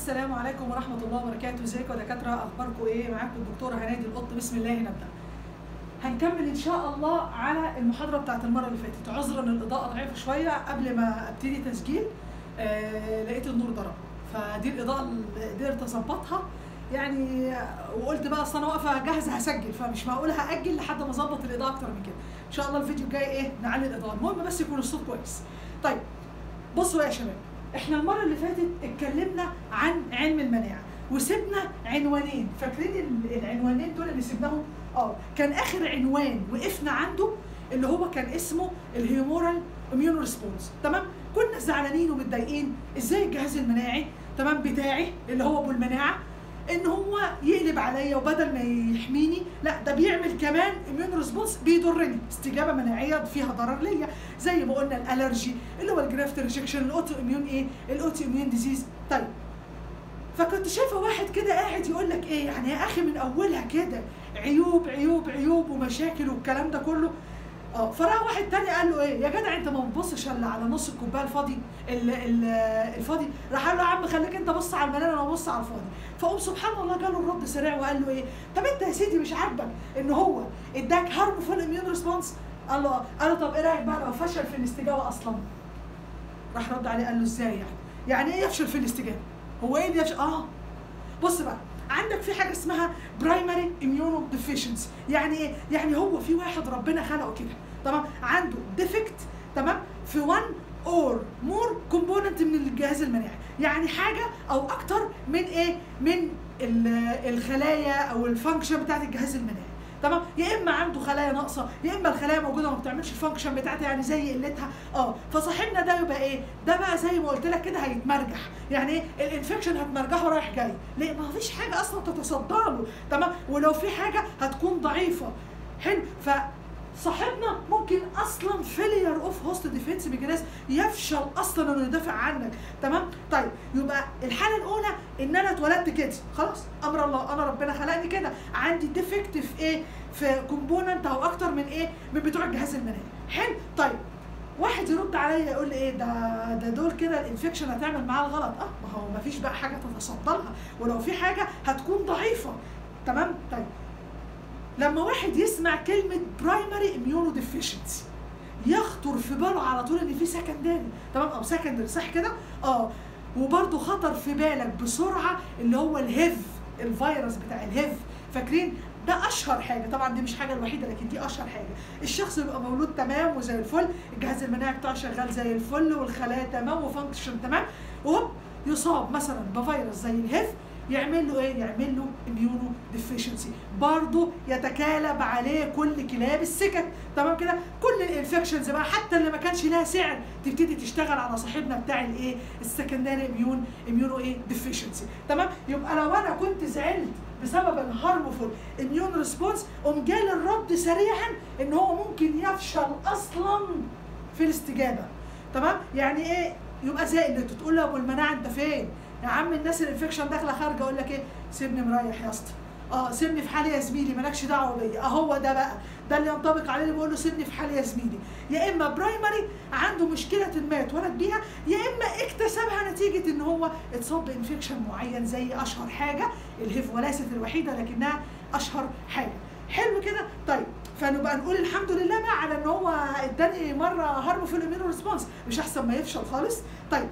السلام عليكم ورحمة الله وبركاته ازيكم يا دكاترة اخباركم ايه معاكم الدكتورة هنادي القط بسم الله نبدأ هنكمل ان شاء الله على المحاضرة بتاعت المرة اللي فاتت عذرا الاضاءة ضعيفة شوية قبل ما ابتدي تسجيل آه لقيت النور ضرب فدي الاضاءة اللي قدرت اظبطها يعني وقلت بقى اصل انا واقفة جاهزة هسجل فمش معقول هاجل لحد ما اظبط الاضاءة اكتر من كده ان شاء الله الفيديو الجاي ايه نعلي الاضاءة المهم بس يكون الصوت كويس طيب بصوا يا شباب احنا المره اللي فاتت اتكلمنا عن علم المناعه وسبنا عنوانين فاكرين ال- العنوانين دول اللي سبناهم اه كان اخر عنوان وقفنا عنده اللي هو كان اسمه الهيمورال اميون ريسبونس تمام كنا زعلانين ومتضايقين ازاي الجهاز المناعي تمام بتاعي اللي هو ابو المناعه ان هو يقلب عليا وبدل ما يحميني لا ده بيعمل كمان اميون ريسبونس بيضرني استجابه مناعيه فيها ضرر ليا زي ما قلنا الالرجي اللي هو الجرافت ريجكشن الاوتو اميون ايه الاوتو اميون ديزيز طيب فكنت شايفه واحد كده قاعد يقول لك ايه يعني يا اخي من اولها كده عيوب عيوب عيوب ومشاكل والكلام ده كله اه فراح واحد تاني قال له ايه يا جدع انت ما بتبصش الا على نص الكوبايه الفاضي ال- ال- الفاضي راح قال له يا عم خليك انت بص على المليان انا ببص على الفاضي فقوم سبحان الله جاله الرد سريع وقال له ايه طب انت يا سيدي مش عاجبك ان هو اداك هارمفول اميون ريسبونس قال له قال له طب ايه رايك بقى لو فشل في الاستجابه اصلا راح رد عليه قال له ازاي يعني يعني ايه يفشل في الاستجابه هو ايه اللي يفشل اه بص بقى عندك في حاجه اسمها برايمري اميونو ديفيشنسي يعني ايه يعني هو في واحد ربنا خلقه كده تمام عنده ديفكت تمام في 1 اور مور كومبوننت من الجهاز المناعي يعني حاجه او اكتر من ايه من ال- الخلايا او الفانكشن بتاعت الجهاز المناعي تمام يا اما عنده خلايا ناقصه يا اما الخلايا موجوده ما بتعملش الفانكشن بتاعتها يعني زي قلتها اه فصاحبنا ده يبقى ايه ده بقى زي ما قلت لك كده هيتمرجح يعني ايه الانفكشن هتمرجحه رايح جاي ليه ما فيش حاجه اصلا تتصدى له تمام ولو في حاجه هتكون ضعيفه حلو ف صاحبنا ممكن اصلا فيلير اوف هوست ديفense ميكانيزم يفشل اصلا انه يدافع عنك تمام طيب يبقى الحاله الاولى ان انا اتولدت كده خلاص امر الله انا ربنا خلقني كده عندي ديفكت في ايه في كومبوننت او اكتر من ايه من بتوع الجهاز المناعي حلو طيب واحد يرد عليا يقول لي ايه ده ده دول كده الانفكشن هتعمل معاه الغلط اه ما هو ما فيش بقى حاجه تتصدى لها ولو في حاجه هتكون ضعيفه تمام طيب لما واحد يسمع كلمة برايمري اميونو ديفيشنسي يخطر في باله على طول ان في سكندري تمام او سكندري صح كده؟ اه وبرده خطر في بالك بسرعة اللي هو الهيف الفيروس بتاع الهيف فاكرين؟ ده اشهر حاجه طبعا دي مش حاجه الوحيده لكن دي اشهر حاجه الشخص يبقى مولود تمام وزي الفل الجهاز المناعي بتاعه شغال زي الفل والخلايا تمام وفانكشن تمام وهوب يصاب مثلا بفيروس زي الهيف يعمل له ايه؟ يعمل له اميونو ديفيشنسي برضه يتكالب عليه كل كلاب السكك تمام كده؟ كل الانفكشنز بقى حتى اللي ما كانش لها سعر تبتدي تشتغل على صاحبنا بتاع الايه؟ السكندري اميون اميونو ايه؟ ديفيشنسي تمام؟ يبقى لو انا كنت زعلت بسبب الهارمفول اميون ريسبونس قوم جالي الرد سريعا ان هو ممكن يفشل اصلا في الاستجابه تمام؟ يعني ايه؟ يبقى زي اللي تقول له ابو المناعه انت فين؟ يا عم الناس الانفكشن داخله خارجه اقول لك ايه سيبني مريح يا اسطى اه سيبني في حالي يا زميلي مالكش دعوه بيا اهو ده بقى ده اللي ينطبق عليه اللي بقول له سيبني في حالي يا زميلي يا اما برايمري عنده مشكله ما اتولد بيها يا اما اكتسبها نتيجه ان هو اتصاب بانفكشن معين زي اشهر حاجه الهيف وليست الوحيده لكنها اشهر حاجه حلو كده طيب فنبقى نقول الحمد لله بقى على ان هو اداني مره هارمفول اميون ريسبونس مش احسن ما يفشل خالص طيب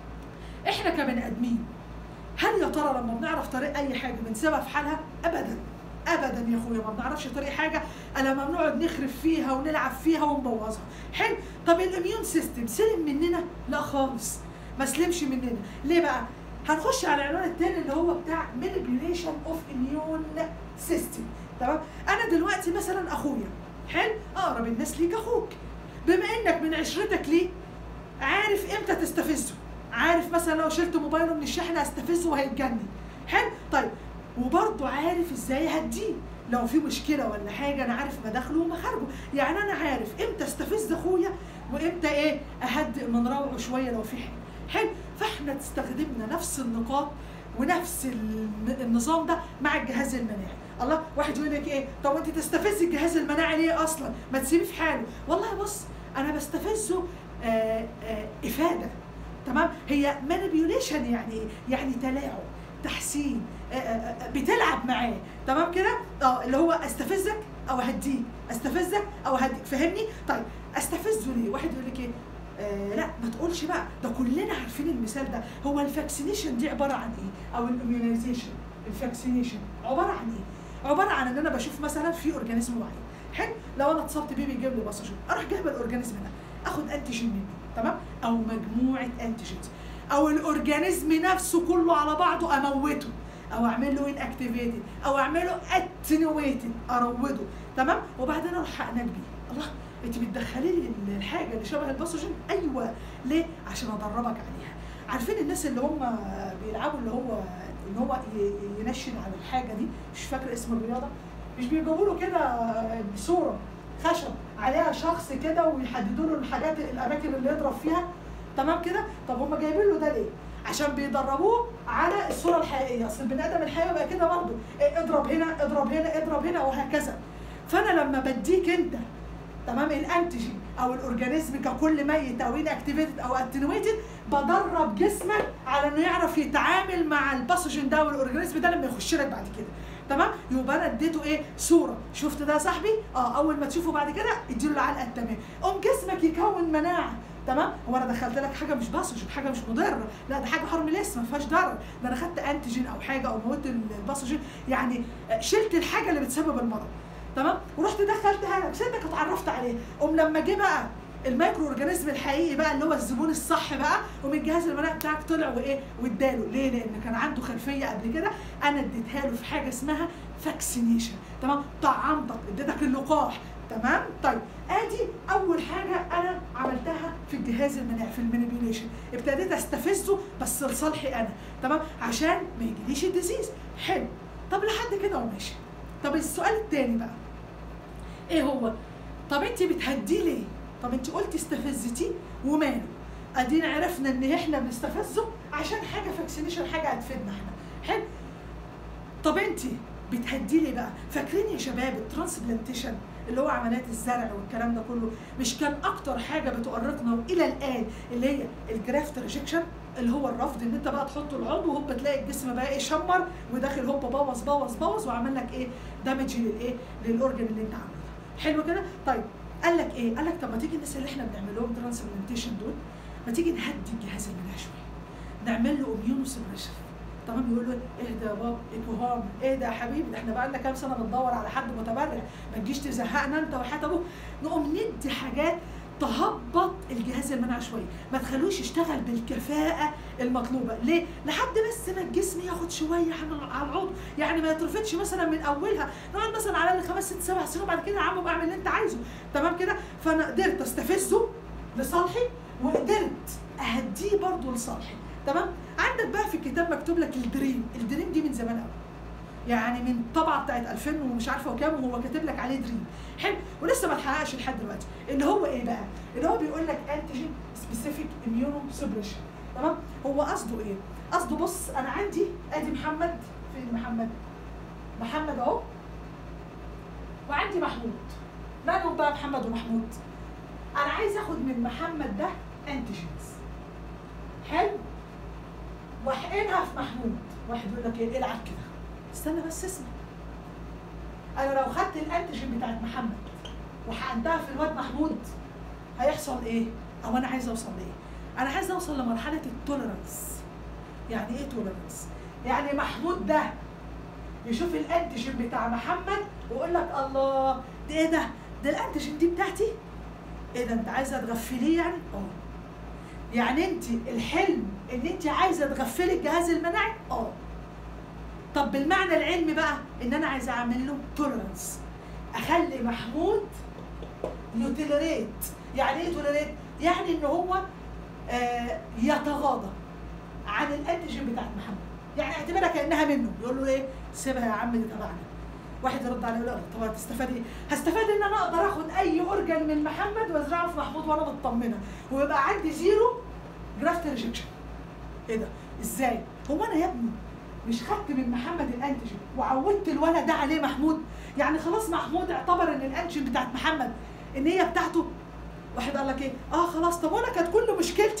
احنا كبني ادمين هل يا ترى لما بنعرف طريق اي حاجه بنسيبها في حالها ابدا ابدا يا اخويا ما بنعرفش طريق حاجه الا لما بنقعد نخرب فيها ونلعب فيها ونبوظها حلو طب الاميون سيستم سلم مننا لا خالص ما سلمش مننا ليه بقى هنخش على العنوان الثاني اللي هو بتاع مانيبيوليشن اوف اميون سيستم تمام انا دلوقتي مثلا اخويا حلو اقرب الناس ليك اخوك بما انك من عشرتك ليه عارف امتى تستفزه عارف مثلا لو شلت موبايله من الشحن هستفزه وهيتجنن حلو طيب وبرضه عارف ازاي هديه لو في مشكله ولا حاجه انا عارف مداخله ومخارجه يعني انا عارف امتى استفز اخويا وامتى ايه اهدئ من روعه شويه لو في حاجه حلو فاحنا استخدمنا نفس النقاط ونفس الن- النظام ده مع الجهاز المناعي الله واحد يقول لك ايه طب انت تستفز الجهاز المناعي ليه اصلا ما تسيبيه في حاله والله بص انا بستفزه آه آه افاده تمام هي مانيبيوليشن يعني ايه يعني تلاعب تحسين آه، آه، آه، بتلعب معاه تمام كده اه اللي هو استفزك او اهديك استفزك او اهديك فاهمني طيب استفزه ليه واحد يقول لك ايه آه لا ما تقولش بقى ده كلنا عارفين المثال ده هو الفاكسينيشن دي عباره عن ايه او الاميونيزيشن الفاكسينيشن عباره عن ايه عباره عن ان انا بشوف مثلا في اورجانيزم معين حلو لو انا اتصبت بيه بيجيب لي باسجين اروح جايب الاورجانيزم ده اخد انتيجين منه تمام او مجموعه انتيجينز او الاورجانيزم نفسه كله على بعضه اموته او اعمل له ان اكتيفيتد او اعمله اتنويتد اروده تمام وبعدين اروح اقنج بيه الله انت بتدخلي لي الحاجه اللي شبه الباسوجين ايوه ليه عشان ادربك عليها عارفين الناس اللي هم بيلعبوا اللي هو ان هو ي- ينشن على الحاجه دي مش فاكر اسم الرياضه مش بيجيبوا له كده صوره خشب عليها شخص كده ويحددوا له الحاجات الاماكن اللي يضرب فيها تمام كده طب هم جايبين له ده ليه عشان بيدربوه على الصوره الحقيقيه اصل البني ادم الحقيقي بقى كده برضه إيه، اضرب هنا اضرب هنا اضرب هنا وهكذا فانا لما بديك انت تمام الانتيجين او الاورجانيزم ككل ميت او ان اكتيفيتد او اتنويتد بدرب جسمك على انه يعرف يتعامل مع الباسوجين ده والاورجانيزم ده لما يخش لك بعد كده تمام يبقى انا اديته ايه صوره شفت ده يا صاحبي اه اول ما تشوفه بعد كده اديله العلقه التمام قوم جسمك يكون مناعه تمام هو انا دخلت لك حاجه مش باسوجين حاجه مش مضره لا ده حاجه هارمليس ما فيهاش ضرر ده انا خدت انتيجين او حاجه او موت الباسوجين يعني شلت الحاجه اللي بتسبب المرض تمام ورحت دخلتها لك سنتك اتعرفت عليه قوم لما جه بقى المايكرو اورجانيزم الحقيقي بقى اللي هو الزبون الصح بقى قوم الجهاز المناعي بتاعك طلع وايه واداله ليه؟ لان كان عنده خلفيه قبل كده انا اديتها له في حاجه اسمها فاكسينيشن تمام طعمتك اديتك اللقاح تمام طيب ادي اول حاجه انا عملتها في الجهاز المناعي في المانيبيوليشن ابتديت استفزه بس لصالحي انا تمام عشان ما يجيليش الديزيز حلو طب لحد كده وماشي طب السؤال التاني بقى ايه هو طب انت بتهديه ليه طب انت قلتي استفزتيه وماله ادينا عرفنا ان احنا بنستفزه عشان حاجه فاكسينيشن حاجه هتفيدنا احنا حلو طب انت بتهديه ليه بقى فاكرين يا شباب الترانسبلانتيشن اللي هو عمليات الزرع والكلام ده كله مش كان اكتر حاجه بتؤرقنا الى الان اللي هي الجرافت ريجكشن اللي هو الرفض ان انت بقى تحط العضو وهوب تلاقي الجسم بقى ايه شمر وداخل هوب بوظ بوظ بوظ وعمل لك ايه دامج للايه للاورجن اللي انت عامله حلو كده طيب قال لك ايه قال لك طب ما تيجي الناس اللي احنا بنعمل لهم ترانسبلانتيشن دول ما تيجي نهدي الجهاز المناعي شويه نعمل له اميونو سبريشن تمام يقول له اهدى يا بابا ايكوهام اهدى يا حبيبي ده احنا بقى لنا كام سنه بندور على حد متبرع ما تجيش تزهقنا انت وحياه ابوك نقوم ندي حاجات تهبط الجهاز المناعي شويه ما تخلوش يشتغل بالكفاءه المطلوبه ليه لحد بس ما الجسم ياخد شويه على على العضو يعني ما يترفضش مثلا من اولها نقعد مثلا على الاقل خمس ست سبع سنين وبعد كده يا عم بعمل اللي انت عايزه تمام كده فانا قدرت استفزه لصالحي وقدرت اهديه برضه لصالحي تمام عندك بقى في الكتاب مكتوب لك الدريم الدريم دي من زمان قوي يعني من طبعه بتاعت 2000 ومش عارفه وكام وهو كاتب لك عليه دريم حلو ولسه ما اتحققش لحد دلوقتي اللي هو ايه بقى اللي هو بيقول لك انتيجين سبيسيفيك اميونو سبريشن تمام هو قصده ايه قصده بص انا عندي ادي محمد فين محمد محمد اهو وعندي محمود مالهم بقى محمد ومحمود انا عايز اخد من محمد ده انتيجينز حلو واحقنها في محمود واحد يقول لك ايه العب كده استنى بس اسمع انا لو خدت الانتيجين بتاعت محمد وحقنتها في الواد محمود هيحصل ايه او انا عايزه اوصل لايه انا عايزه اوصل لمرحله التوليرانس يعني ايه توليرانس يعني محمود ده يشوف الانتيجين بتاع محمد ويقول لك الله ده ايه ده ده الانتيجين دي بتاعتي ايه ده انت عايزه تغفليه يعني اه يعني انت الحلم ان انت عايزه تغفلي الجهاز المناعي اه طب بالمعنى العلمي بقى ان انا عايزه اعمل له توليرانس اخلي محمود يوتيلريت يعني ايه توليريت يعني ان هو آه يتغاضى عن الانتيجين بتاعت محمد يعني اعتبرها كانها منه يقول له ايه سيبها يا عم دي تبعنا واحد يرد عليه يقول له طب هتستفاد ايه؟ هستفاد ان انا اقدر اخد اي اورجن من محمد وازرعه في محمود وانا مطمنه ويبقى عندي زيرو جرافت ريجكشن ايه ده؟ ازاي؟ هو انا يا ابني مش خدت من محمد الانتيجين وعودت الولد ده عليه محمود يعني خلاص محمود اعتبر ان الانتيجين بتاعت محمد ان هي بتاعته واحد قال لك ايه اه خلاص طب وانا كانت كل مشكلتي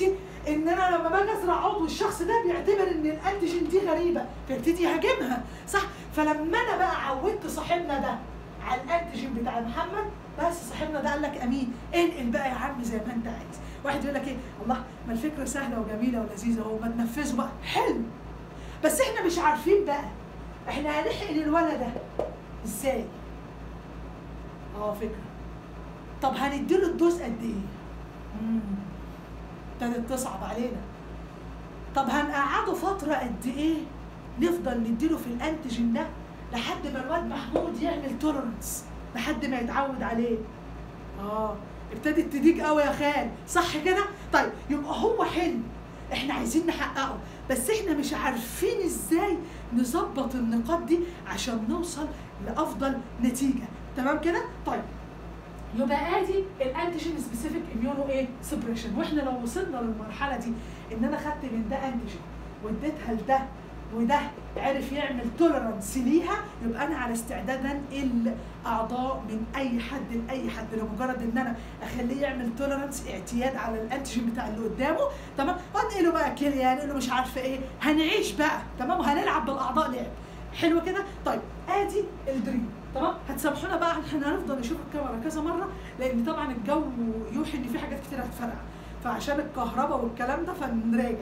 ان انا لما باجي ازرع عضو الشخص ده بيعتبر ان الانتيجين دي غريبه فيبتدي يهاجمها صح فلما انا بقى عودت صاحبنا ده على الانتيجين بتاع محمد بس صاحبنا ده قال لك امين انقل بقى يا عم زي ما انت عايز واحد يقول لك ايه الله ما الفكره سهله وجميله ولذيذه اهو ما تنفذه بقى حلو بس احنا مش عارفين بقى احنا هنحقن الولد ده ازاي اه فكره طب هنديله الدوز قد ايه مم. ابتدت تصعب علينا طب هنقعده فتره قد ايه نفضل نديله في الانتيجين ده لحد ما الواد محمود يعمل تولرنس لحد ما يتعود عليه اه ابتدت تضيق قوي يا خال صح كده طيب يبقى هو حلم احنا عايزين نحققه بس احنا مش عارفين ازاي نظبط النقاط دي عشان نوصل لافضل نتيجه تمام كده طيب يبقى ادي الانتيجين سبيسيفيك اميونو ايه سبريشن واحنا لو وصلنا للمرحله دي ان انا خدت من ده انتيجين واديتها لده وده عرف يعمل توليرانس ليها يبقى انا على استعداد انقل اعضاء من اي حد لاي حد لمجرد ان انا اخليه يعمل توليرانس اعتياد على الانتيجين بتاع اللي قدامه تمام وانقله بقى كليه انقله مش عارفه ايه هنعيش بقى تمام وهنلعب بالاعضاء لعب حلو كده طيب ادي الدريم تمام هتسامحونا بقى احنا هنفضل نشوف الكاميرا كذا مره لان طبعا الجو يوحي ان في حاجات كتير هتفرقع فعشان الكهرباء والكلام ده فنراجع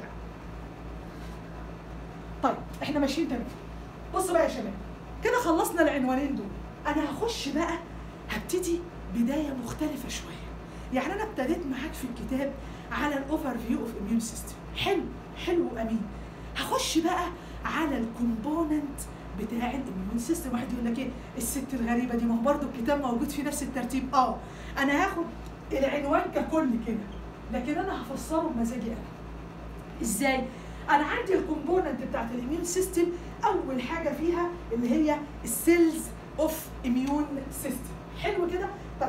طيب احنا ماشيين تمام بصوا بقى يا شباب كده خلصنا العنوانين دول انا هخش بقى هبتدي بدايه مختلفه شويه يعني انا ابتديت معاك في الكتاب على الاوفر فيو اوف اميون سيستم حلو حلو امين هخش بقى على الكومبوننت بتاع الاميون سيستم واحد يقول لك ايه الست الغريبه دي ما هو برضه الكتاب موجود في نفس الترتيب اه انا هاخد العنوان ككل كده لكن انا هفسره بمزاجي انا ازاي انا عندي الكومبوننت بتاعت الاميون سيستم اول حاجه فيها اللي هي السيلز اوف اميون سيستم حلو كده طيب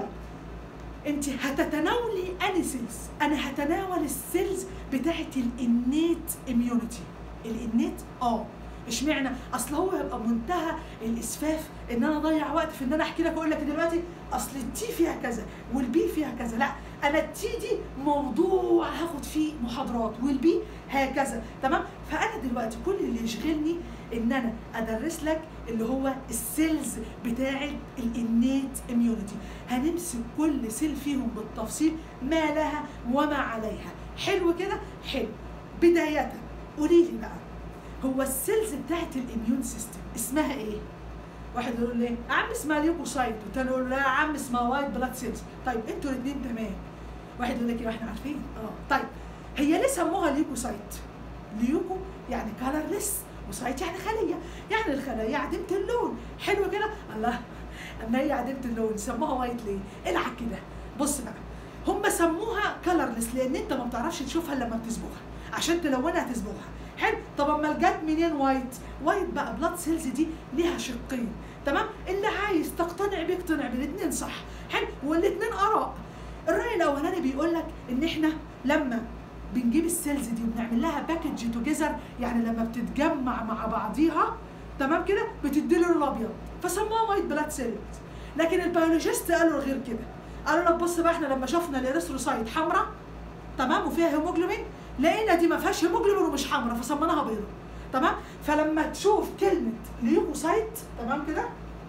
انت هتتناولي اني سيلز انا هتناول السيلز بتاعت الانيت اميونيتي الانيت اه اشمعنى اصل هو يبقى منتهى الاسفاف ان انا اضيع وقت في ان انا احكي لك اقول لك دلوقتي اصل التي فيها كذا والبي فيها كذا لا انا التي دي موضوع هاخد فيه محاضرات والبي هكذا تمام فانا دلوقتي كل اللي يشغلني ان انا ادرس لك اللي هو السيلز بتاعه الانيت اميونيتي هنمسك كل سيل فيهم بالتفصيل ما لها وما عليها حلو كده حلو بدايه قولي لي بقى هو السيلز بتاعت الاميون سيستم اسمها ايه واحد يقول لي يا عم اسمها ليوكوسايت والتاني يقول لا يا عم اسمها وايت بلاد سيلز طيب انتوا الاثنين تمام واحد يقول لك ايه احنا عارفين اه طيب هي ليه سموها ليوكوسايت ليوكو يعني كالرلس وسايت يعني خليه يعني الخلايا عديمه اللون حلو كده الله اما هي عديمه اللون سموها وايت ليه العب كده بص بقى هم سموها كالرلس لان انت ما بتعرفش تشوفها إلا لما بتصبغها عشان تلونها تصبغها حلو طب اما جت منين وايت وايت بقى بلاد سيلز دي ليها شقين تمام اللي عايز تقتنع بيقتنع بالاثنين صح حلو والاثنين اراء الراي الاولاني بيقول لك ان احنا لما بنجيب السيلز دي وبنعمل لها باكج توجذر يعني لما بتتجمع مع بعضيها تمام كده بتدي له الابيض فسموها وايت بلاد سيلز لكن البيولوجيست قالوا غير كده قالوا لك بص بقى احنا لما شفنا الاريثروسايت حمراء تمام وفيها هيموجلوبين لقينا دي ما فيهاش هيموجلوبين ومش حمراء فسميناها بيضاء تمام فلما تشوف كلمه ليوكوسايت تمام كده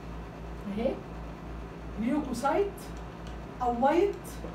اهي ليوكوسايت او وايت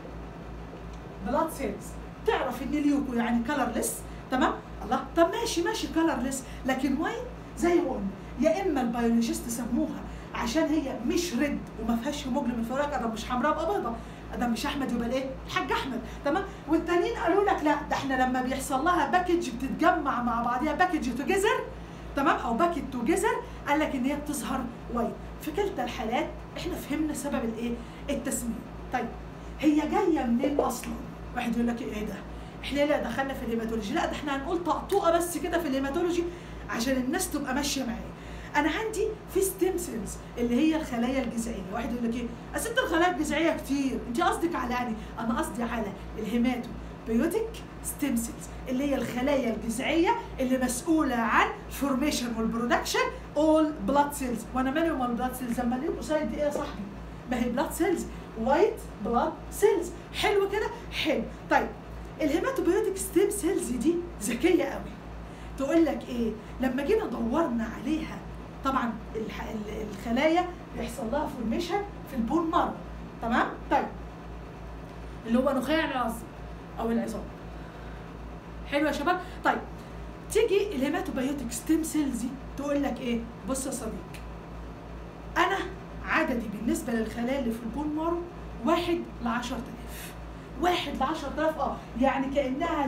بلاد سيلز تعرف ان ليوكو يعني كلرلس تمام الله طب ماشي ماشي كلرلس لكن وايت زي ما قلنا يا اما البيولوجيست سموها عشان هي مش ريد وما فيهاش هيموجلوبين فيقول لك ادم مش حمراء يبقى بيضاء ادم مش احمد يبقى الايه؟ الحاج احمد تمام والتانيين قالوا لك لا ده احنا لما بيحصل لها باكج بتتجمع مع بعضيها باكج توجذر تمام او باكج توجذر قال لك ان هي بتظهر وايت في كلتا الحالات احنا فهمنا سبب الايه؟ التسميه طيب هي جايه منين اصلا؟ واحد يقول لك ايه ده؟ احنا لا دخلنا في الهيماتولوجي لا ده احنا هنقول طقطوقه بس كده في الهيماتولوجي عشان الناس تبقى ماشيه معايا انا عندي في ستيم سيلز اللي هي الخلايا الجذعيه واحد يقول لك ايه اصل انت الخلايا الجذعيه كتير انت قصدك على يعني انا قصدي على الهيماتو بيوتيك ستيم سيلز اللي هي الخلايا الجذعيه اللي مسؤوله عن فورميشن والبرودكشن اول بلاد سيلز وانا مالي ومال البلاد سيلز اما الليوكوسايت دي ايه يا صاحبي ما هي بلاد سيلز وايت بلاد سيلز حلو كده حلو طيب الهيماتوبيوتيك ستيم سيلز دي ذكيه قوي تقول لك ايه لما جينا دورنا عليها طبعا الح- ال- الخلايا بيحصل لها فورميشن في البون مارو تمام طيب اللي هو نخاع العظم او العظام حلو يا شباب طيب تيجي الهيماتوبيوتيك ستيم سيلز دي تقول لك ايه بص يا صديقي انا عددي بالنسبه للخلايا اللي في البون مارو واحد ل 10000 واحد ل 10000 اه يعني كانها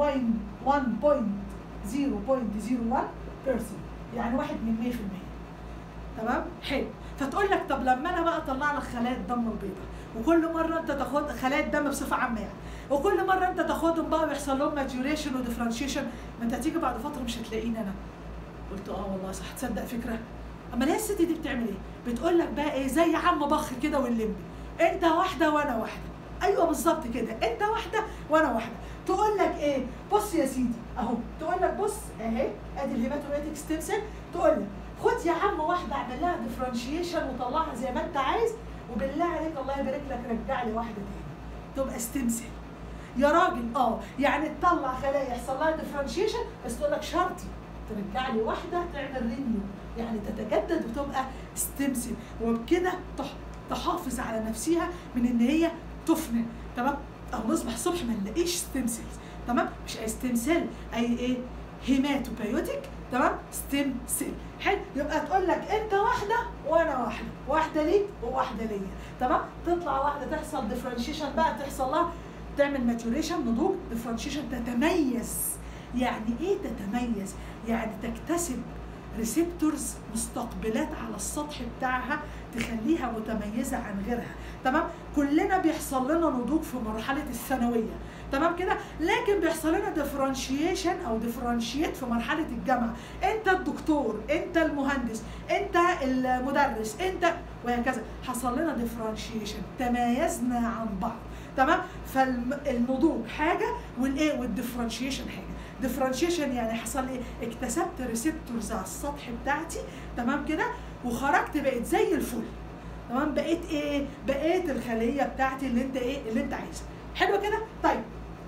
0.1.0.01% يعني واحد من 100% تمام حلو فتقول لك طب لما انا بقى اطلع لك خلايا الدم البيضاء وكل مره انت تاخد خلايا الدم بصفه عامه يعني وكل مره انت تاخدهم بقى ويحصل لهم ماتيوريشن وديفرنشيشن ما انت هتيجي بعد فتره مش هتلاقيني انا قلت اه والله صح تصدق فكره اما هي الست دي بتعمل ايه بتقول لك بقى ايه زي عم بخ كده واللمبي انت واحده وانا واحده ايوه بالظبط كده انت واحده وانا واحده تقول لك ايه بص يا سيدي اهو تقول لك بص اهي ادي الهيماتوماتيك ستيم سيل تقول لك خد يا عم واحده اعمل لها ديفرنشيشن وطلعها زي ما انت عايز وبالله عليك الله يبارك لك رجع لي واحده تاني تبقى ستيم سيل يا راجل اه يعني تطلع خلايا يحصل لها ديفرنشيشن بس تقول لك شرطي ترجع لي واحده تعمل رينيو يعني تتجدد وتبقى ستيم سيل وبكده تح- تحافظ على نفسها من ان هي تفنى تمام او نصبح الصبح ما نلاقيش ستيم سيلز تمام مش اي ستيم سيل اي ايه هيماتوبيوتيك تمام ستيم سيل حلو يبقى تقول لك انت واحده وانا واحده واحده ليك وواحده ليا تمام تطلع واحده تحصل ديفرنشيشن بقى تحصل لها تعمل ماتوريشن نضوج ديفرنشيشن تتميز يعني ايه تتميز يعني تكتسب ريسبتورز مستقبلات على السطح بتاعها تخليها متميزه عن غيرها تمام كلنا بيحصل لنا نضوج في مرحله الثانويه تمام كده لكن بيحصل لنا ديفرنشيشن او ديفرنشيت في مرحله الجامعه انت الدكتور انت المهندس انت المدرس انت وهكذا حصل لنا ديفرنشيشن تميزنا عن بعض تمام فالنضوج حاجه والايه والديفرنشيشن حاجه ديفرنشيشن يعني حصل ايه اكتسبت ريسبتورز على السطح بتاعتي تمام كده وخرجت بقيت زي الفل تمام بقيت ايه بقيت الخليه بتاعتي اللي انت ايه اللي انت عايزها حلو كده طيب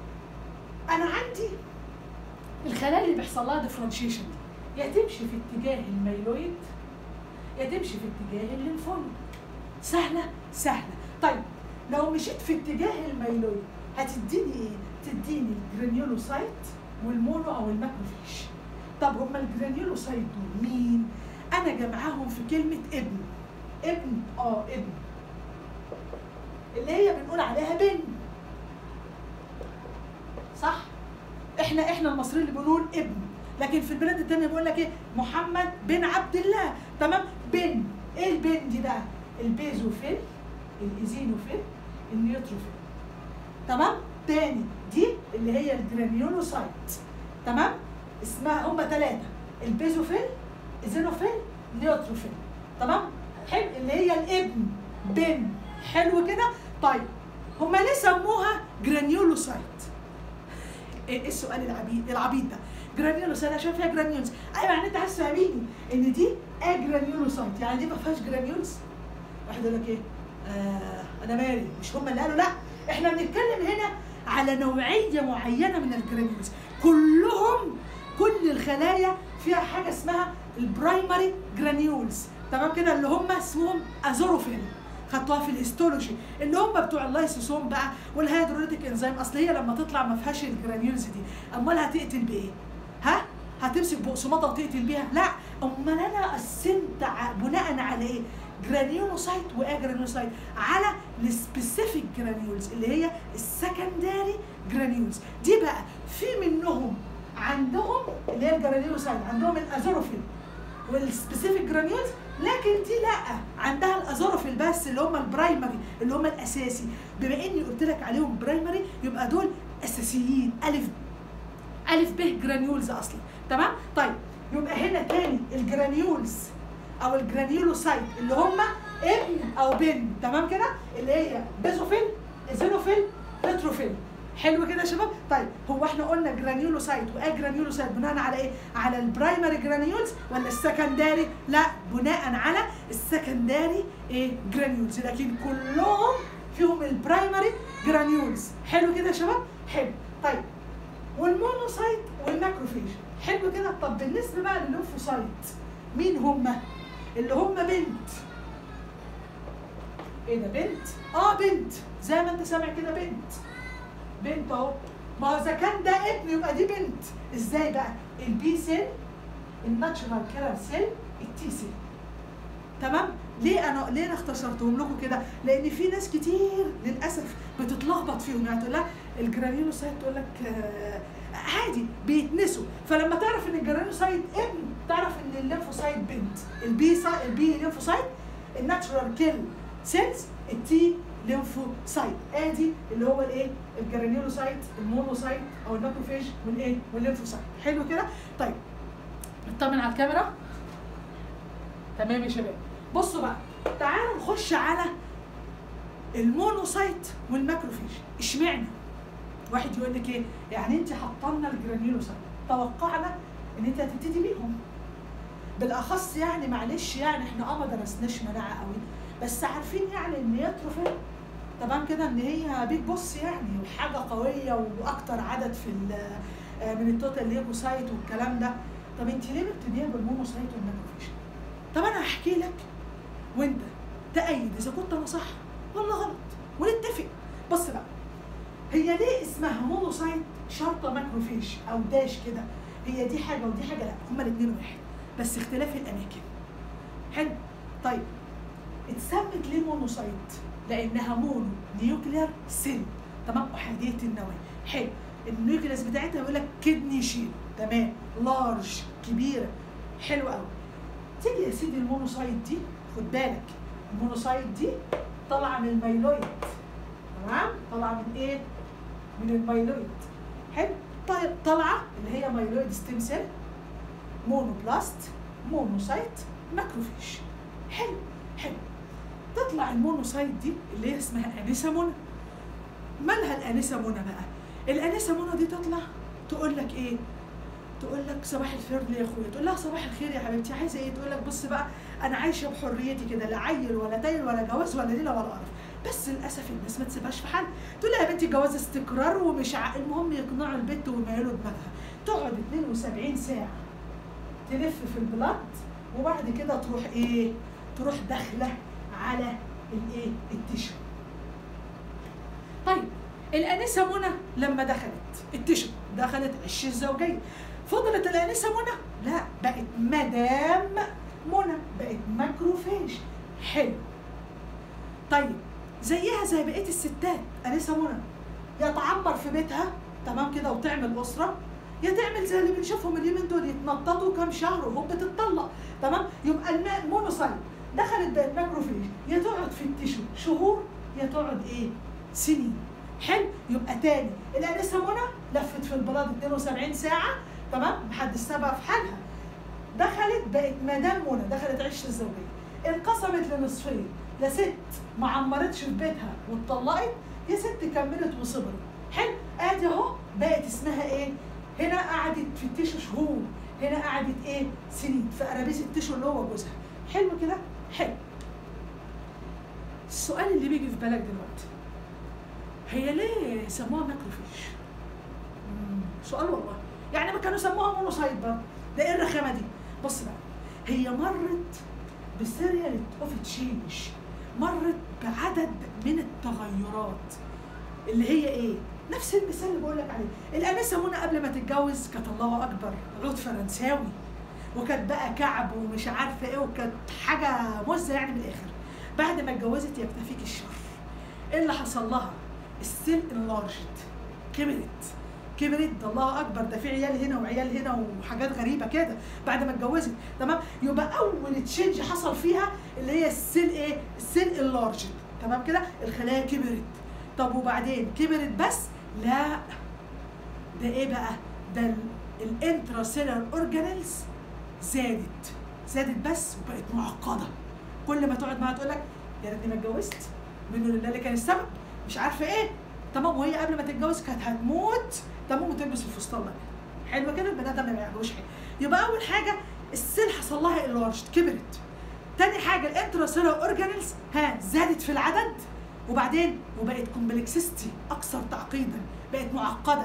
انا عندي الخلايا اللي بيحصل لها ديفرنشيشن دي يا تمشي في اتجاه الميلويد يا تمشي في اتجاه الليمفويد سهله سهله طيب لو مشيت في اتجاه الميلويد هتديني ايه تديني الجرانيولوسايت والمونو او الماكروفيش طب هما الجرانيولوسايت دول مين انا جمعهم في كلمه ابن ابن اه ابن اللي هي بنقول عليها بن صح احنا احنا المصريين اللي بنقول ابن لكن في البلاد التانية بيقول لك ايه محمد بن عبد الله تمام بن ايه البن دي بقى البيزوفيل الايزينوفيل النيوتروفيل تمام تاني دي اللي هي الجرانيولوسايت تمام اسمها هم ثلاثة البيزوفيل ايزينوفيل نيوتروفيل تمام حلو اللي هي الابن بن حلو كده طيب هم ليه سموها جرانيولوسايت ايه إيه السؤال العبيد العبيط ده جرانيولوسايت عشان فيها جرانيولز ايوه يعني انت عايز تفهميني ان دي اجرانيولوسايت يعني دي ما فيهاش جرانيولز واحد يقول لك ايه آه انا مالي مش هم اللي قالوا لا احنا بنتكلم هنا على نوعيه معينه من الجرانيولز كلهم كل الخلايا فيها حاجه اسمها البرايمري جرانيولز تمام كده اللي هم اسمهم ازوروفيل خدتوها في الهيستولوجي اللي هم بتوع اللايسوسوم بقى والهيدروليتيك انزيم اصل هي لما تطلع ما فيهاش الجرانيولز دي امال هتقتل بايه؟ ها؟ هتمسك بقسماطه وتقتل بيها؟ لا امال انا قسمت ع- بناء على ايه؟ جرانيولوسايت واجرانيولوسايت على السبيسيفيك جرانيولز اللي هي السكندري جرانيولز دي بقى في منهم عندهم اللي هي الجرانيولوسايت عندهم الازوروفيل والسبيسيفيك جرانيولز لكن دي لا عندها الازوروفيل بس اللي هم البرايمري اللي هم الاساسي بما اني قلت لك عليهم برايمري يبقى دول اساسيين الف الف ب جرانيولز اصلا تمام طيب يبقى هنا تاني الجرانيولز او الجرانيولوسايت اللي هم ابن او بن تمام كده اللي هي بيزوفيل ايزينوفيل بتروفيل حلو كده يا شباب طيب هو احنا قلنا جرانيولوسايت واجرانيولوسايت بناء على ايه على البرايمري جرانيولز ولا السكندري لا بناء على السكندري ايه جرانيولز لكن كلهم فيهم البرايمري جرانيولز حلو كده يا شباب حلو طيب والمونوسايت والماكروفيج حلو كده طب بالنسبه بقى للليمفوسايت مين هم اللي هم بنت ايه ده بنت اه بنت زي ما انت سامع كده بنت بنت اهو ما هو اذا كان ده ابن يبقى دي بنت ازاي بقى البي سيل الناتشورال كيلر سيل التي سيل تمام ليه انا ليه انا اختصرتهم لكم كده لان في ناس كتير للاسف بتتلخبط فيهم يعني تقول لها الجرانيولوسايت تقول لك آه عادي بيتنسوا فلما تعرف ان الجرانيولوسايت ابن تعرف ان الليمفوسايت بنت البي سا البي ليمفوسايت الناتشورال كيل سيلز التي ليمفوسايت ادي اللي هو الايه الجرانيولوسايت المونوسايت او الماكروفيج والايه والليمفوسايت حلو كده طيب نطمن على الكاميرا تمام يا شباب بصوا بقى تعالوا نخش على المونوسايت والماكروفيج اشمعنى واحد يقول لك ايه يعني انت حاطه الجرانيولوسايت توقعنا ان انت هتبتدي بيهم بالاخص يعني معلش يعني احنا اه ما درسناش مناعه قوي بس عارفين يعني ان يتروفين تمام كده ان هي بيج بوس يعني وحاجه قويه واكتر عدد في من التوتال ليوكوسايت والكلام ده طب انت ليه مبتديه بالمونوسايت والماكروفيج طب انا هحكي لك وانت تأيد اذا كنت انا صح ولا غلط ونتفق بص بقى هي ليه اسمها مونوسايت شرطه ماكروفيج او داش كده هي دي حاجه ودي حاجه لا هما الاثنين واحد بس اختلاف الاماكن حلو طيب اتسمت ليه مونوسايت لانها مونو نيوكلير سيل تمام احاديه النواه حلو النيوكليس بتاعتها بيقول لك كدني شيل تمام لارج كبيره حلو قوي تيجي يا سيدي المونوسايت دي خد بالك المونوسايت دي طالعه من الميلويد تمام طالعه من ايه من الميلويد حلو طيب طالعه اللي هي ميلويد ستيم سيل مونوبلاست مونوسايت ماكروفيج حلو حلو تطلع المونوسايت دي اللي هي اسمها انسه منى مالها الانسه منى بقى الانسه منى دي تطلع تقول لك ايه تقول لك صباح الخير يا اخويا تقول لها صباح الخير يا حبيبتي عايزه ايه تقول لك بص بقى انا عايشه بحريتي كده لا عيل ولا تايل ولا جواز ولا ليله ولا قرف بس للاسف الناس ما تسيبهاش في حال تقول لها يا بنتي الجواز استقرار ومش ع... المهم يقنعوا البنت ويميلوا دماغها تقعد 72 ساعه تلف في البلاد وبعد كده تروح ايه تروح داخله على الايه التيشو طيب الانسه منى لما دخلت التيشو دخلت عش الزوجيه فضلت الانسه منى لا بقت مدام منى بقت ماكروفاج حلو طيب زيها زي بقيه الستات انسه منى يا تعمر في بيتها تمام كده وتعمل اسره يا تعمل زي اللي بنشوفهم اليومين دول يتنططوا كام شهر وهوب بتطلق تمام يبقى الماء مونوسايت دخلت بقت ماكروفيج يا تقعد في التيشو شهور يا تقعد ايه سنين حلو يبقى تاني الانسه منى لفت في البلاد 72 ساعه تمام محدش سابها في حالها دخلت بقت مدام منى دخلت عش الزوجيه انقسمت لنصفين لا ست ما عمرتش في بيتها واتطلقت يا ست كملت وصبرت حلو ادي اهو بقت اسمها ايه هنا قعدت في التيشو شهور هنا قعدت ايه سنين في قرابيس التيشو اللي هو جوزها حلو كده حلو السؤال اللي بيجي في بالك دلوقتي هي ليه سموها ماكروفيش سؤال والله يعني ما كانوا سموها مونوسايت برضه ده ايه الرخامه دي بص بقى هي مرت بسيريال اوف تشينج مرت بعدد من التغيرات اللي هي ايه نفس المثال اللي بقول لك عليه الانسه منى قبل ما تتجوز كانت الله اكبر عود فرنساوي وكانت بقى كعب ومش عارفه ايه وكانت حاجه مزه يعني من الاخر بعد ما اتجوزت يكتفيك الشر ايه اللي حصل لها السن انلارجت كبرت كبرت ده الله اكبر ده في عيال هنا وعيال هنا وحاجات غريبه كده بعد ما اتجوزت تمام يبقى اول تشينج حصل فيها اللي هي السن ايه السن انلارجت تمام كده الخلايا كبرت طب وبعدين كبرت بس لا ده ايه بقى ده الانتراسيلر اورجانيلز زادت زادت بس وبقت معقده كل ما تقعد معاها تقول لك يا ريتني ما اتجوزت منه لله اللي كان السبب مش عارفه ايه تمام وهي قبل ما تتجوز كانت هتموت تمام وتلبس الفستان ده حلو كده البني ادم ما يعجبوش حاجه يبقى اول حاجه السيل حصل لها انلارجد كبرت تاني حاجه الانتراسيلر اورجانيلز ها زادت في العدد وبعدين وبقت كومبلكسيستي اكثر تعقيدا بقت معقده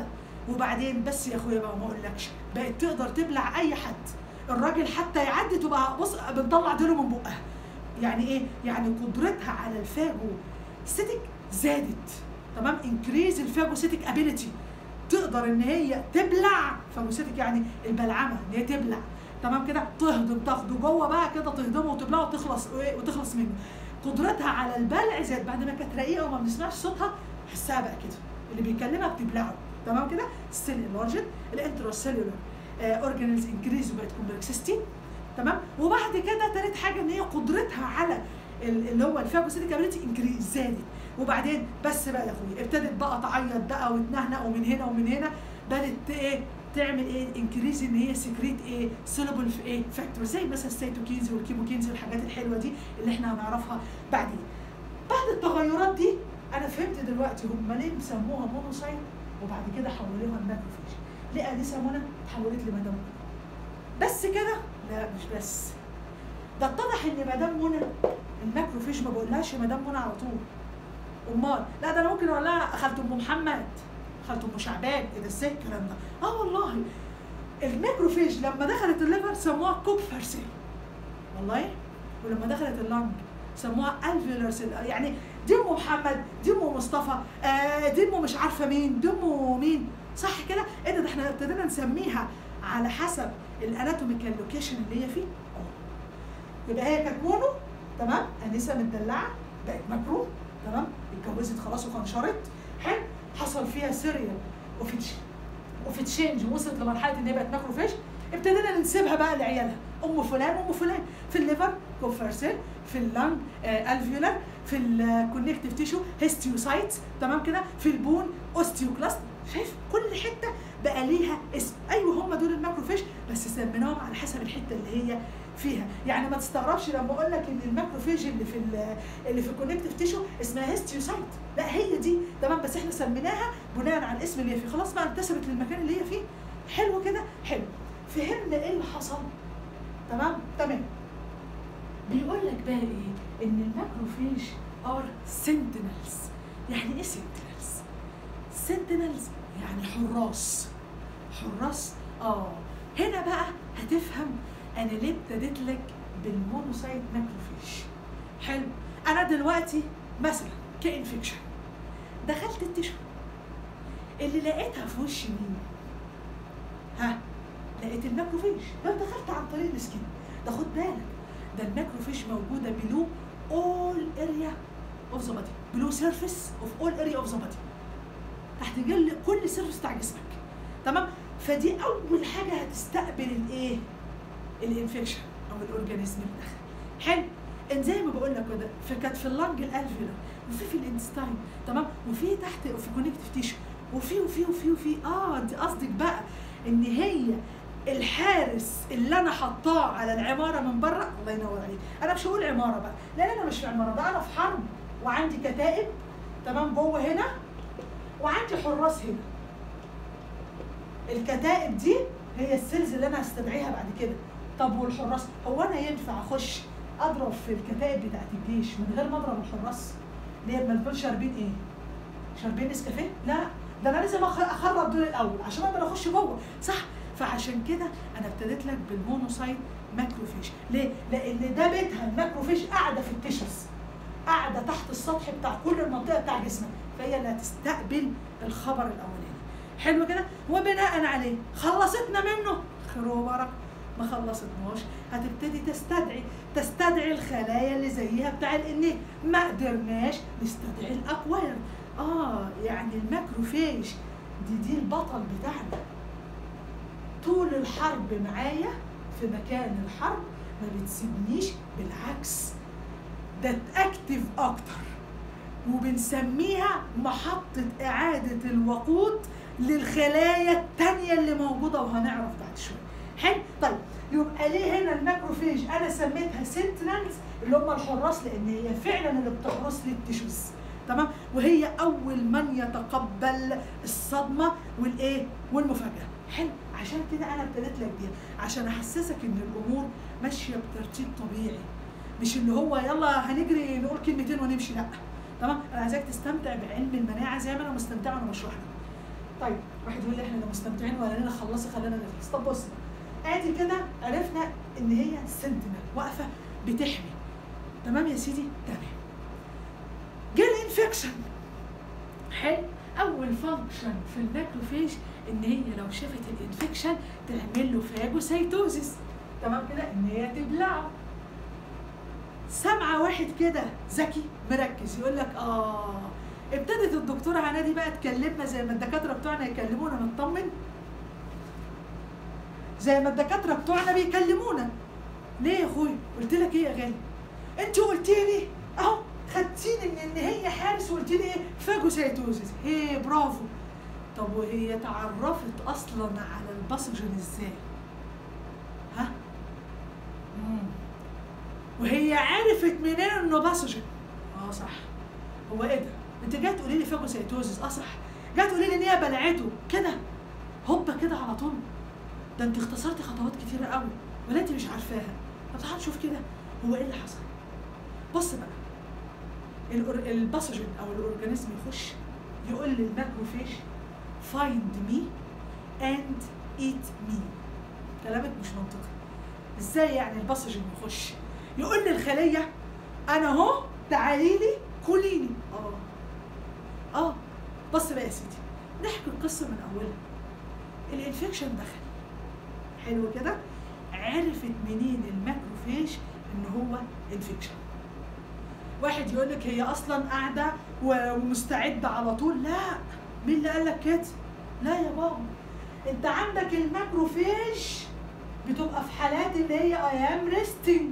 وبعدين بس يا اخويا بقى ما اقولكش بقت تقدر تبلع اي حد الراجل حتى يعدي تبقى بص بتطلع ديله من بقها يعني ايه يعني قدرتها على الفاجو سيتك زادت تمام انكريز الفاجوسيتك ابيليتي تقدر ان هي تبلع فاجوسيتك يعني البلعمه ان هي تبلع تمام كده تهضم تاخده جوه بقى كده تهضمه وتبلعه وتخلص وإيه؟ وتخلص منه قدرتها على البلع زاد بعد ما كانت رقيقه وما بنسمعش صوتها حسها بقى كده اللي بيكلمها بتبلعه تمام كده ستيل انلارجن الانتروسيلولار اورجانيلز انكريز وبقت كومبلكسيتي تمام وبعد كده تالت حاجه ان هي قدرتها على ال- اللي هو الفاجوسيتك ابيليتي انكريز زادت وبعدين بس بقى يا اخويا ابتدت بقى تعيط بقى وتنهنق ومن هنا ومن هنا بدات ايه تعمل ايه انكريز ان هي سكريت ايه سولوبل في ايه فاكتور زي مثلا السيتوكينز والكيموكينز والحاجات الحلوه دي اللي احنا هنعرفها بعدين بعد التغيرات دي انا فهمت دلوقتي هم ليه سموها مونوسايت وبعد كده حولوها الماكروفيج ليه انسه منى اتحولت لمدام منى بس كده لا مش بس ده اتضح ان مدام منى الماكروفيج ما بقولهاش مدام منى على طول امال لا ده انا ممكن اقول لها خالة ام محمد خالة ام شعبان ايه ده ازاي الكلام ده اه والله الماكروفيج لما دخلت الليفر سموها كوب فارسيل والله ولما دخلت اللنج سموها الفيولار سيل يعني دي ام محمد دي ام مصطفى آه دي ام مش عارفه مين دي ام مين صح كده ايه ده ده احنا ابتدينا نسميها على حسب الاناتوميكال لوكيشن اللي هي فيه اه يبقى هي كانت مونو تمام انسه متدلعه بقت ماكرو تمام اتجوزت خلاص وخنشرت حلو حصل فيها سيريال اوف اوف تشينج وصلت لمرحله ان هي بقت ماكروفيج ابتدينا ننسبها بقى لعيالها ام فلان ام فلان في الليفر كوفرسيل في اللنج آه الفيولار في الكونكتيف تيشو هيستيوسايتس تمام كده في البون اوستيوكلاست شايف كل حته بقى ليها اسم ايوه هم دول الماكروفيج بس سميناهم على حسب الحته اللي هي فيها يعني ما تستغربش لما اقول لك ان الماكروفيج اللي في ال- اللي في الكونكتيف تيشو اسمها هيستيوسايت لا هي دي تمام بس احنا سميناها بناء على الاسم اللي هي فيه خلاص بقى انتسبت للمكان اللي هي فيه حلو كده حلو فهمنا ايه اللي حصل تمام تمام بيقول لك بقى ايه ان الماكروفيج ار سنتينلز يعني ايه سنتينلز سنتينلز يعني حراس حراس اه هنا بقى هتفهم انا ليه ابتديت لك بالمونوسايت ماكروفيج حلو انا دلوقتي مثلا كانفكشن دخلت التشو اللي لقيتها في وش مين ها لقيت الماكروفيج لو دخلت عن طريق السكين ده خد بالك ده الماكروفيج موجوده بلو اول اريا اوف ذا بادي بلو سيرفيس اوف اول اريا اوف ذا بادي تحت جل كل سيرفيس بتاع جسمك تمام فدي اول حاجه هتستقبل الايه الانفكشن او الاورجانيزم اللي داخل حلو ان زي ما بقول لك كده في كانت في اللنج الالفيولار وفي في الانستاين تمام وفي تحت في كونكتيف تيشو وفي وفي وفي وفي اه انت قصدك بقى ان هي الحارس اللي انا حطاه على العماره من بره الله ينور عليك انا مش هقول عماره بقى لان انا مش في عماره ده انا في حرب وعندي كتائب تمام جوه هنا وعندي حراس هنا الكتائب دي هي السيلز اللي انا هستدعيها بعد كده طب والحراس هو انا ينفع اخش اضرب في الكتائب بتاعت الجيش من غير ما اضرب الحراس ليه ما دول شاربين ايه شاربين نسكافيه لا ده انا لازم أخ- اخرب دول الاول عشان اقدر اخش جوه صح فعشان كده انا ابتديت لك بالمونوسايت ماكروفيج ليه لان ده بيتها الماكروفيج قاعده في التيشوز قاعده تحت السطح بتاع كل المنطقه بتاع جسمك فهي اللي هتستقبل الخبر الاولاني حلو كده وبناء عليه خلصتنا منه خير وبركه ما خلصتناش هتبتدي تستدعي تستدعي الخلايا اللي زيها بتاع الانيه ما قدرناش نستدعي الاكواير اه يعني الماكروفيج دي دي البطل بتاعنا طول الحرب معايا في مكان الحرب ما بتسيبنيش بالعكس ده اكتف اكتر وبنسميها محطة إعادة الوقود للخلايا التانية اللي موجودة وهنعرف بعد شوية. حلو؟ طيب يبقى ليه هنا الماكروفيج أنا سميتها سنتينلز اللي هم الحراس لأن هي فعلا اللي بتحرس لي التشوز. تمام؟ وهي أول من يتقبل الصدمة والإيه؟ والمفاجأة. حلو؟ عشان كده أنا ابتديت لك دي عشان أحسسك إن الأمور ماشية بترتيب طبيعي. مش اللي هو يلا هنجري نقول كلمتين ونمشي لا تمام انا عايزاك تستمتع بعلم المناعه زي ما انا مستمتعه وانا بشرح لك طيب واحد يقول لي احنا لا مستمتعين ولا لنا خلصي خلينا نخلص طب بص بقى ادي كده عرفنا ان هي سنتينل واقفه بتحمي تمام يا سيدي تمام جه الانفكشن حلو اول فانكشن في الماكروفيج ان هي لو شافت الانفكشن تعمل له فاجوسايتوزيس تمام كده ان هي تبلعه سامعه واحد كده ذكي مركز يقول لك اه ابتدت الدكتوره هنادي بقى تكلمنا زي ما الدكاتره بتوعنا يكلمونا مطمن زي ما الدكاتره بتوعنا بيكلمونا ليه يا اخويا قلت لك ايه يا غالي انت قلت لي اهو خدتيني من ان هي حارس وقلت لي ايه فاجوسايتوزيس هي برافو طب وهي اتعرفت اصلا على الباسجن ازاي ها مم. وهي عرفت منين انه باسجن اه صح هو ايه ده انت جاي تقولي لي فاجوسايتوزيس اه صح جاي تقولي لي ان هي بلعته كده هوبا كده على طول ده انت اختصرتي خطوات كتيره قوي ولا انت مش عارفاها طب تعالى نشوف كده هو ايه اللي حصل بص بقى الأور- الباسجن او الاورجانيزم يخش يقول للماكروفيج فايند مي اند ايت مي كلامك مش منطقي ازاي يعني الباسجن يخش يقول للخليه انا اهو تعالي لي كليني اه اه بص بقى يا سيدي نحكي القصه من اولها الانفكشن دخل حلو كده عرفت منين الماكروفيج ان هو انفكشن واحد يقول لك هي اصلا قاعده و- ومستعده على طول لا مين اللي قال لك كده لا يا بابا انت عندك الماكروفيج بتبقى في حالات اللي هي اي ام ريستنج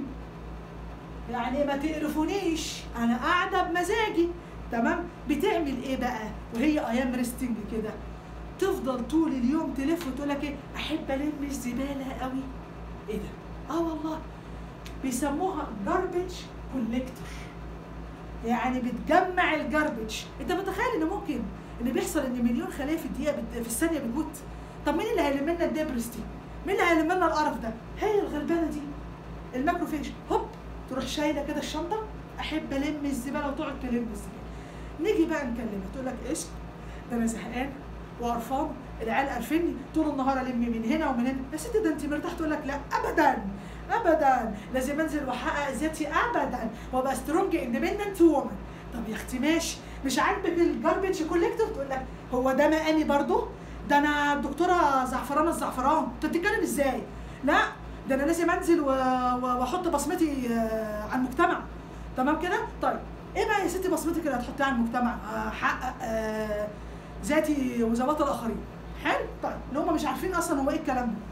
يعني ما تقرفونيش انا قاعده بمزاجي تمام بتعمل ايه بقى وهي اي ام ريستنج كده تفضل طول اليوم تلف وتقول لك ايه احب الم الزباله قوي ايه ده اه والله بيسموها جاربج كوليكتور يعني بتجمع الجاربج انت متخيل ان ممكن ان بيحصل ان مليون خليه في الدقيقه بت... في الثانيه بتموت طب مين اللي هيلم لنا الدبرس دي مين اللي هيلم لنا القرف ده هي الغلبانه دي الماكروفيج هوب تروح شايله كده الشنطه احب الم الزباله وتقعد تلم الزباله نيجي بقى نكلمها تقول لك ايش ده انا زهقان وقرفان العيال قرفني طول النهار الم من هنا ومن هنا يا ستي ده انت مرتاح تقول لك لا ابدا ابدا لازم انزل واحقق ذاتي ابدا وابقى سترونج اندبندنت وومن طب يا اختي ماشي مش عاجبك الجاربج كوليكتور تقول لك هو ده مقامي برضو ده انا الدكتوره زعفران الزعفران انت بتتكلم ازاي لا ده انا لازم انزل و- و- واحط بصمتي آه، على المجتمع تمام كده طيب ايه بقى يا ستي بصمتك اللي هتحطيها على المجتمع احقق آه، ذاتي وذوات الاخرين حلو طيب اللي هم مش عارفين اصلا هو ايه الكلام ده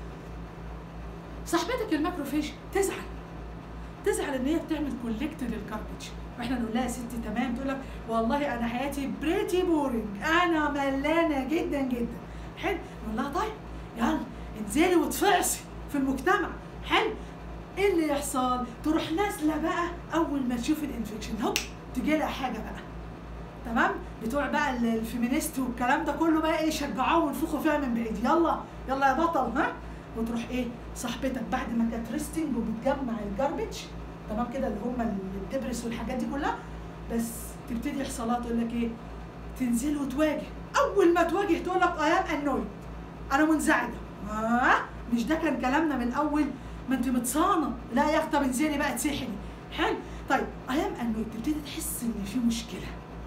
صاحبتك الماكروفيج تزعل تزعل ان هي بتعمل كولكت للكاربج واحنا نقول لها يا ستي تمام تقول لك والله انا حياتي بريتي بورنج انا ملانه جدا جدا حلو نقول لها طيب يلا انزلي وتفعصي في المجتمع حلو ايه اللي يحصل تروح نازله بقى اول ما تشوف الانفكشن هوب تجي لها حاجه بقى تمام بتوع بقى ال- الفيمينيست والكلام ده كله بقى ايه يشجعوه وينفخوا فيها من بعيد يلا يلا يا بطل ها وتروح ايه صاحبتك بعد ما كانت ريستنج وبتجمع الجاربج تمام كده اللي هم الدبرس والحاجات دي كلها بس تبتدي يحصل لها تقول لك ايه تنزل وتواجه اول ما تواجه تقول لك اي ام انويد انا منزعجه آه مش ده كان كلامنا من الاول ما انت متصانه لا يا اختي طب انزلي بقى تسحني حلو طيب اي ام انويد تبتدي تحس ان في مشكله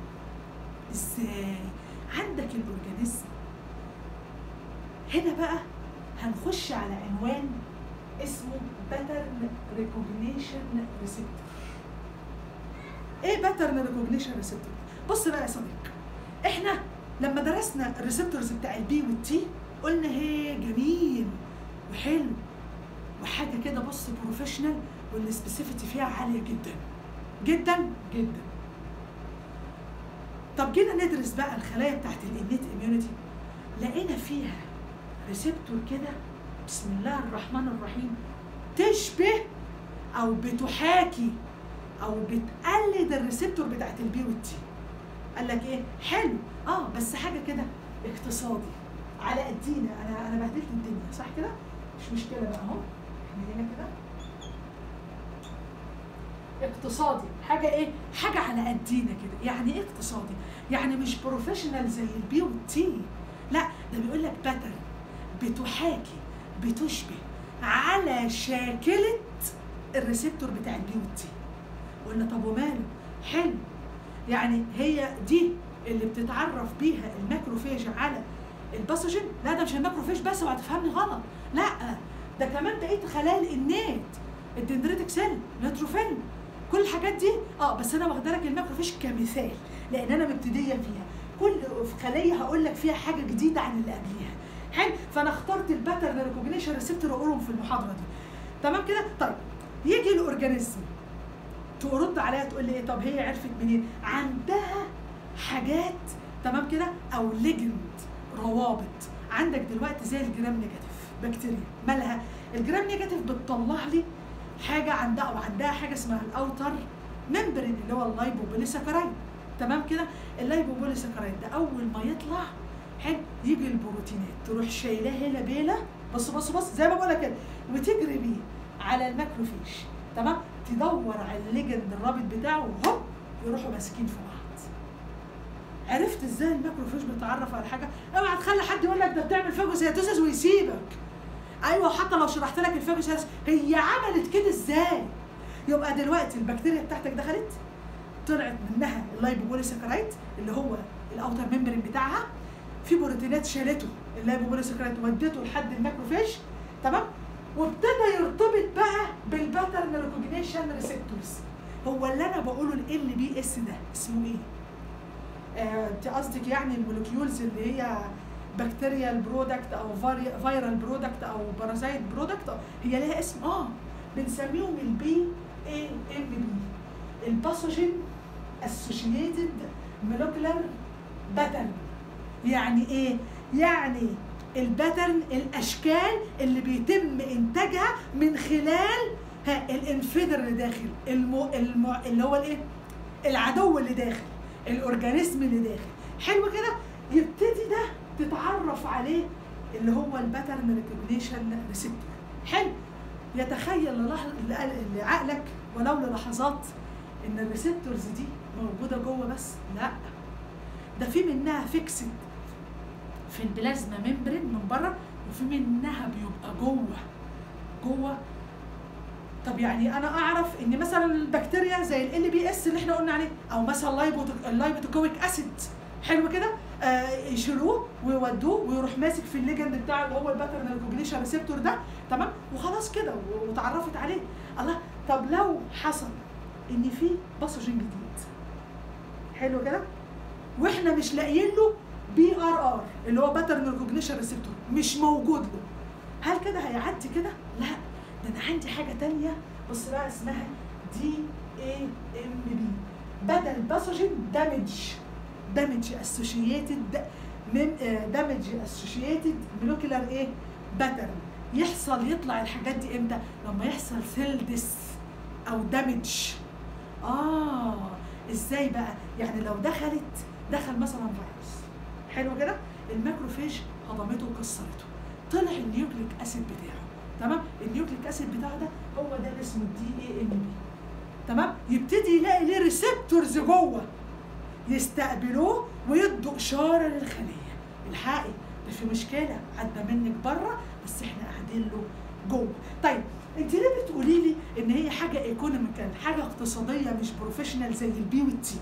ازاي عندك الاورجانيزم هنا بقى هنخش على عنوان اسمه باترن ريكوجنيشن ريسبتور ايه باترن ريكوجنيشن ريسبتور بص بقى يا صديق احنا لما درسنا الريسبتورز بتاع البي والتي قلنا هي جميل وحلو وحاجه كده بص بروفيشنال والسبيسيفيتي فيها عاليه جدا جدا جدا طب جينا ندرس بقى الخلايا بتاعت الانيت اميونيتي لقينا فيها ريسبتور كده بسم الله الرحمن الرحيم تشبه او بتحاكي او بتقلد الريسبتور بتاعت البي والتي قال لك ايه حلو اه بس حاجه كده اقتصادي على قدينا انا انا بهدلت الدنيا صح كده مش مشكله بقى اهو احنا هنا كده اقتصادي حاجه ايه حاجه على قدينا كده يعني ايه اقتصادي يعني مش بروفيشنال زي البي والتي لا ده بيقول لك باترن بتحاكي بتشبه على شاكله الريسبتور بتاع البيوت دي قلنا طب وماله حلو يعني هي دي اللي بتتعرف بيها الماكروفيج على الباسوجين لا ده مش الماكروفيج بس وهتفهمني غلط لا ده كمان بقيه خلايا الانات الدندريتك سيل نيتروفيل كل الحاجات دي اه بس انا واخده لك الماكروفيج كمثال لان انا مبتديه فيها كل خليه هقول لك فيها حاجه جديده عن اللي قبليها حلو فانا اخترت الباترن ريكوجنيشن ريسبتور اقولهم في المحاضره دي تمام كده طيب يجي الاورجانيزم ترد عليها تقول لي ايه طب هي عرفت منين عندها حاجات تمام كده او ليجند روابط عندك دلوقتي زي الجرام نيجاتيف بكتيريا مالها الجرام نيجاتيف بتطلع لي حاجه عندها او عندها حاجه اسمها الاوتر ممبرين اللي هو اللايبوبوليساكرايد تمام كده اللايبوبوليساكرايد ده اول ما يطلع حلو يجي البروتينات تروح شايلاه هنا بيلا بص بص بص زي ما بقول لك كده وتجري بيه على الماكروفيج تمام تدور على الليجند الرابط بتاعه وهوب يروحوا ماسكين في بعض عرفت ازاي الماكروفيج بيتعرف على حاجه اوعى تخلي حد يقول لك ده بتعمل فاجوسيتوسيس ويسيبك ايوه حتى لو شرحت لك الفاجوسيتوسيس هي عملت كده ازاي يبقى دلوقتي البكتيريا بتاعتك دخلت طلعت منها اللايبوبوليساكرايد اللي هو الاوتر ممبرين بتاعها في بروتينات شالته اللايبوبوليساكرايد ودته لحد الماكروفيج تمام وابتدى يرتبط بقى بالباترن ريكوجنيشن ريسبتورز هو اللي انا بقوله ال بي اس ده اسمه ايه؟ آه، انت قصدك يعني المولكيولز اللي هي بكتيريال برودكت او فيرال برودكت او بارازايت برودكت هي لها اسم اه بنسميهم البي اي ام بي الباثوجين اسوشيتد مولكيولار باترن يعني ايه؟ يعني الباترن الاشكال اللي بيتم انتاجها من خلال ها الانفيدر اللي داخل المو المو اللي هو الايه؟ العدو اللي داخل الاورجانيزم اللي داخل حلو كده يبتدي ده تتعرف عليه اللي هو الباترن ريكوجنيشن ريسبتور حلو يتخيل للح- ل- لعقلك ولو للحظات ان الريسبتورز دي موجوده جوه بس لا ده في منها فيكسد في البلازما ممبرين من بره وفي منها بيبقى جوه جوه طب يعني انا اعرف ان مثلا البكتيريا زي ال بي اس اللي احنا قلنا عليه او مثلا اللايبوت- اللايبوتوكويك اسيد حلو كده آه يشيلوه ويودوه ويروح ماسك في الليجند بتاعه اللي هو الباترن ريكوجنيشن ريسبتور ده تمام وخلاص كده و- وتعرفت عليه الله طب لو حصل ان في باثوجين جديد حلو كده واحنا مش لاقيين له بي ار ار اللي هو باترن ريكوجنيشن ريسبتور مش موجود له هل كده هيعدي كده؟ لا ده انا عندي حاجه تانية بص بقى اسمها دي اي ام بي بدل باثوجين دامج دامج اسوشيتد دامج اسوشيتد مولكيولار ايه؟ باترن يحصل يطلع الحاجات دي امتى؟ لما يحصل سيل ديس او دامج اه ازاي بقى؟ يعني لو دخلت دخل مثلا فيروس حلو كده؟ الماكروفيج هضمته وكسرته طلع النيوكليك اسيد بتاعه تمام النيوكليك اسيد بتاعه ده هو ده اللي اسمه الدي اي ام بي تمام يبتدي يلاقي ليه ريسبتورز جوه يستقبلوه ويدوا اشاره للخليه الحقي ده في مشكله عدى منك بره بس احنا قاعدين له جوه طيب انت ليه بتقولي لي ان هي حاجه ايكونوميكال حاجه اقتصاديه مش بروفيشنال زي البي والتي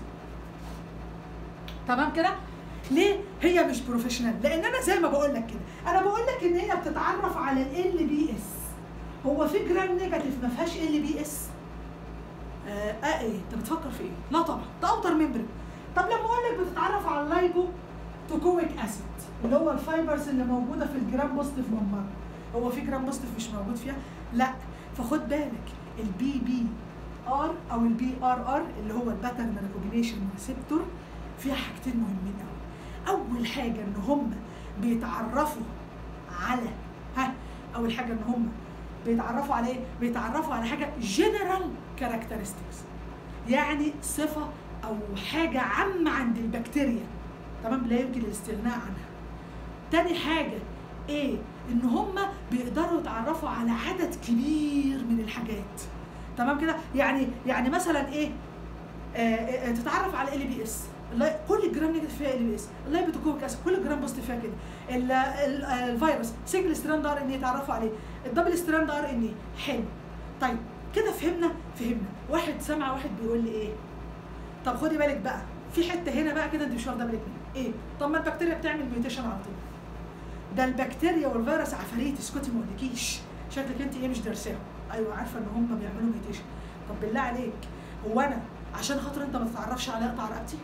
تمام كده ليه هي مش بروفيشنال لان انا زي ما بقول لك كده انا بقول لك ان هي بتتعرف على ال بي اس هو في جرام نيجاتيف ما فيهاش ال بي اس آه, اه ايه انت بتفكر في ايه لا طبعا ده اوتر ممبرين طب لما اقول لك بتتعرف على اللايبو توكويك اسيد اللي هو الفايبرز اللي موجوده في الجرام بوزيتيف من بره هو في جرام بوزيتيف مش موجود فيها لا فخد بالك البي بي ار او البي ار ار اللي هو الباترن ريكوجنيشن ريسبتور فيها حاجتين مهمين قوي اول حاجه ان هم بيتعرفوا على ها اول حاجه ان هم بيتعرفوا على ايه بيتعرفوا على حاجه جنرال كاركترستكس يعني صفه او حاجه عامه عند البكتيريا تمام لا يمكن الاستغناء عنها تاني حاجه ايه ان هم بيقدروا يتعرفوا على عدد كبير من الحاجات تمام كده يعني يعني مثلا ايه آه آه تتعرف على ال بي اس اللاي- كل جرام نيجاتيف فيها ال بي اس اللايبوتوكويك اسيد كل جرام بوزيتيف فيها كده ال- ال- الفيروس سنجل ستراند ار ان اي تعرفوا عليه الدبل ستراند ار ان اي حلو طيب كده فهمنا فهمنا واحد سمع واحد بيقول لي ايه طب خدي بالك بقى في حته هنا بقى كده انت مش واخده بالك منها ايه طب ما البكتيريا بتعمل ميوتيشن على طول ده البكتيريا والفيروس عفاريت اسكتي ما اقولكيش شكلك انت ايه مش دارساهم ايوه عارفه ان هم بيعملوا ميوتيشن طب بالله عليك هو انا عشان خاطر انت ما تتعرفش على اقطع رقبتي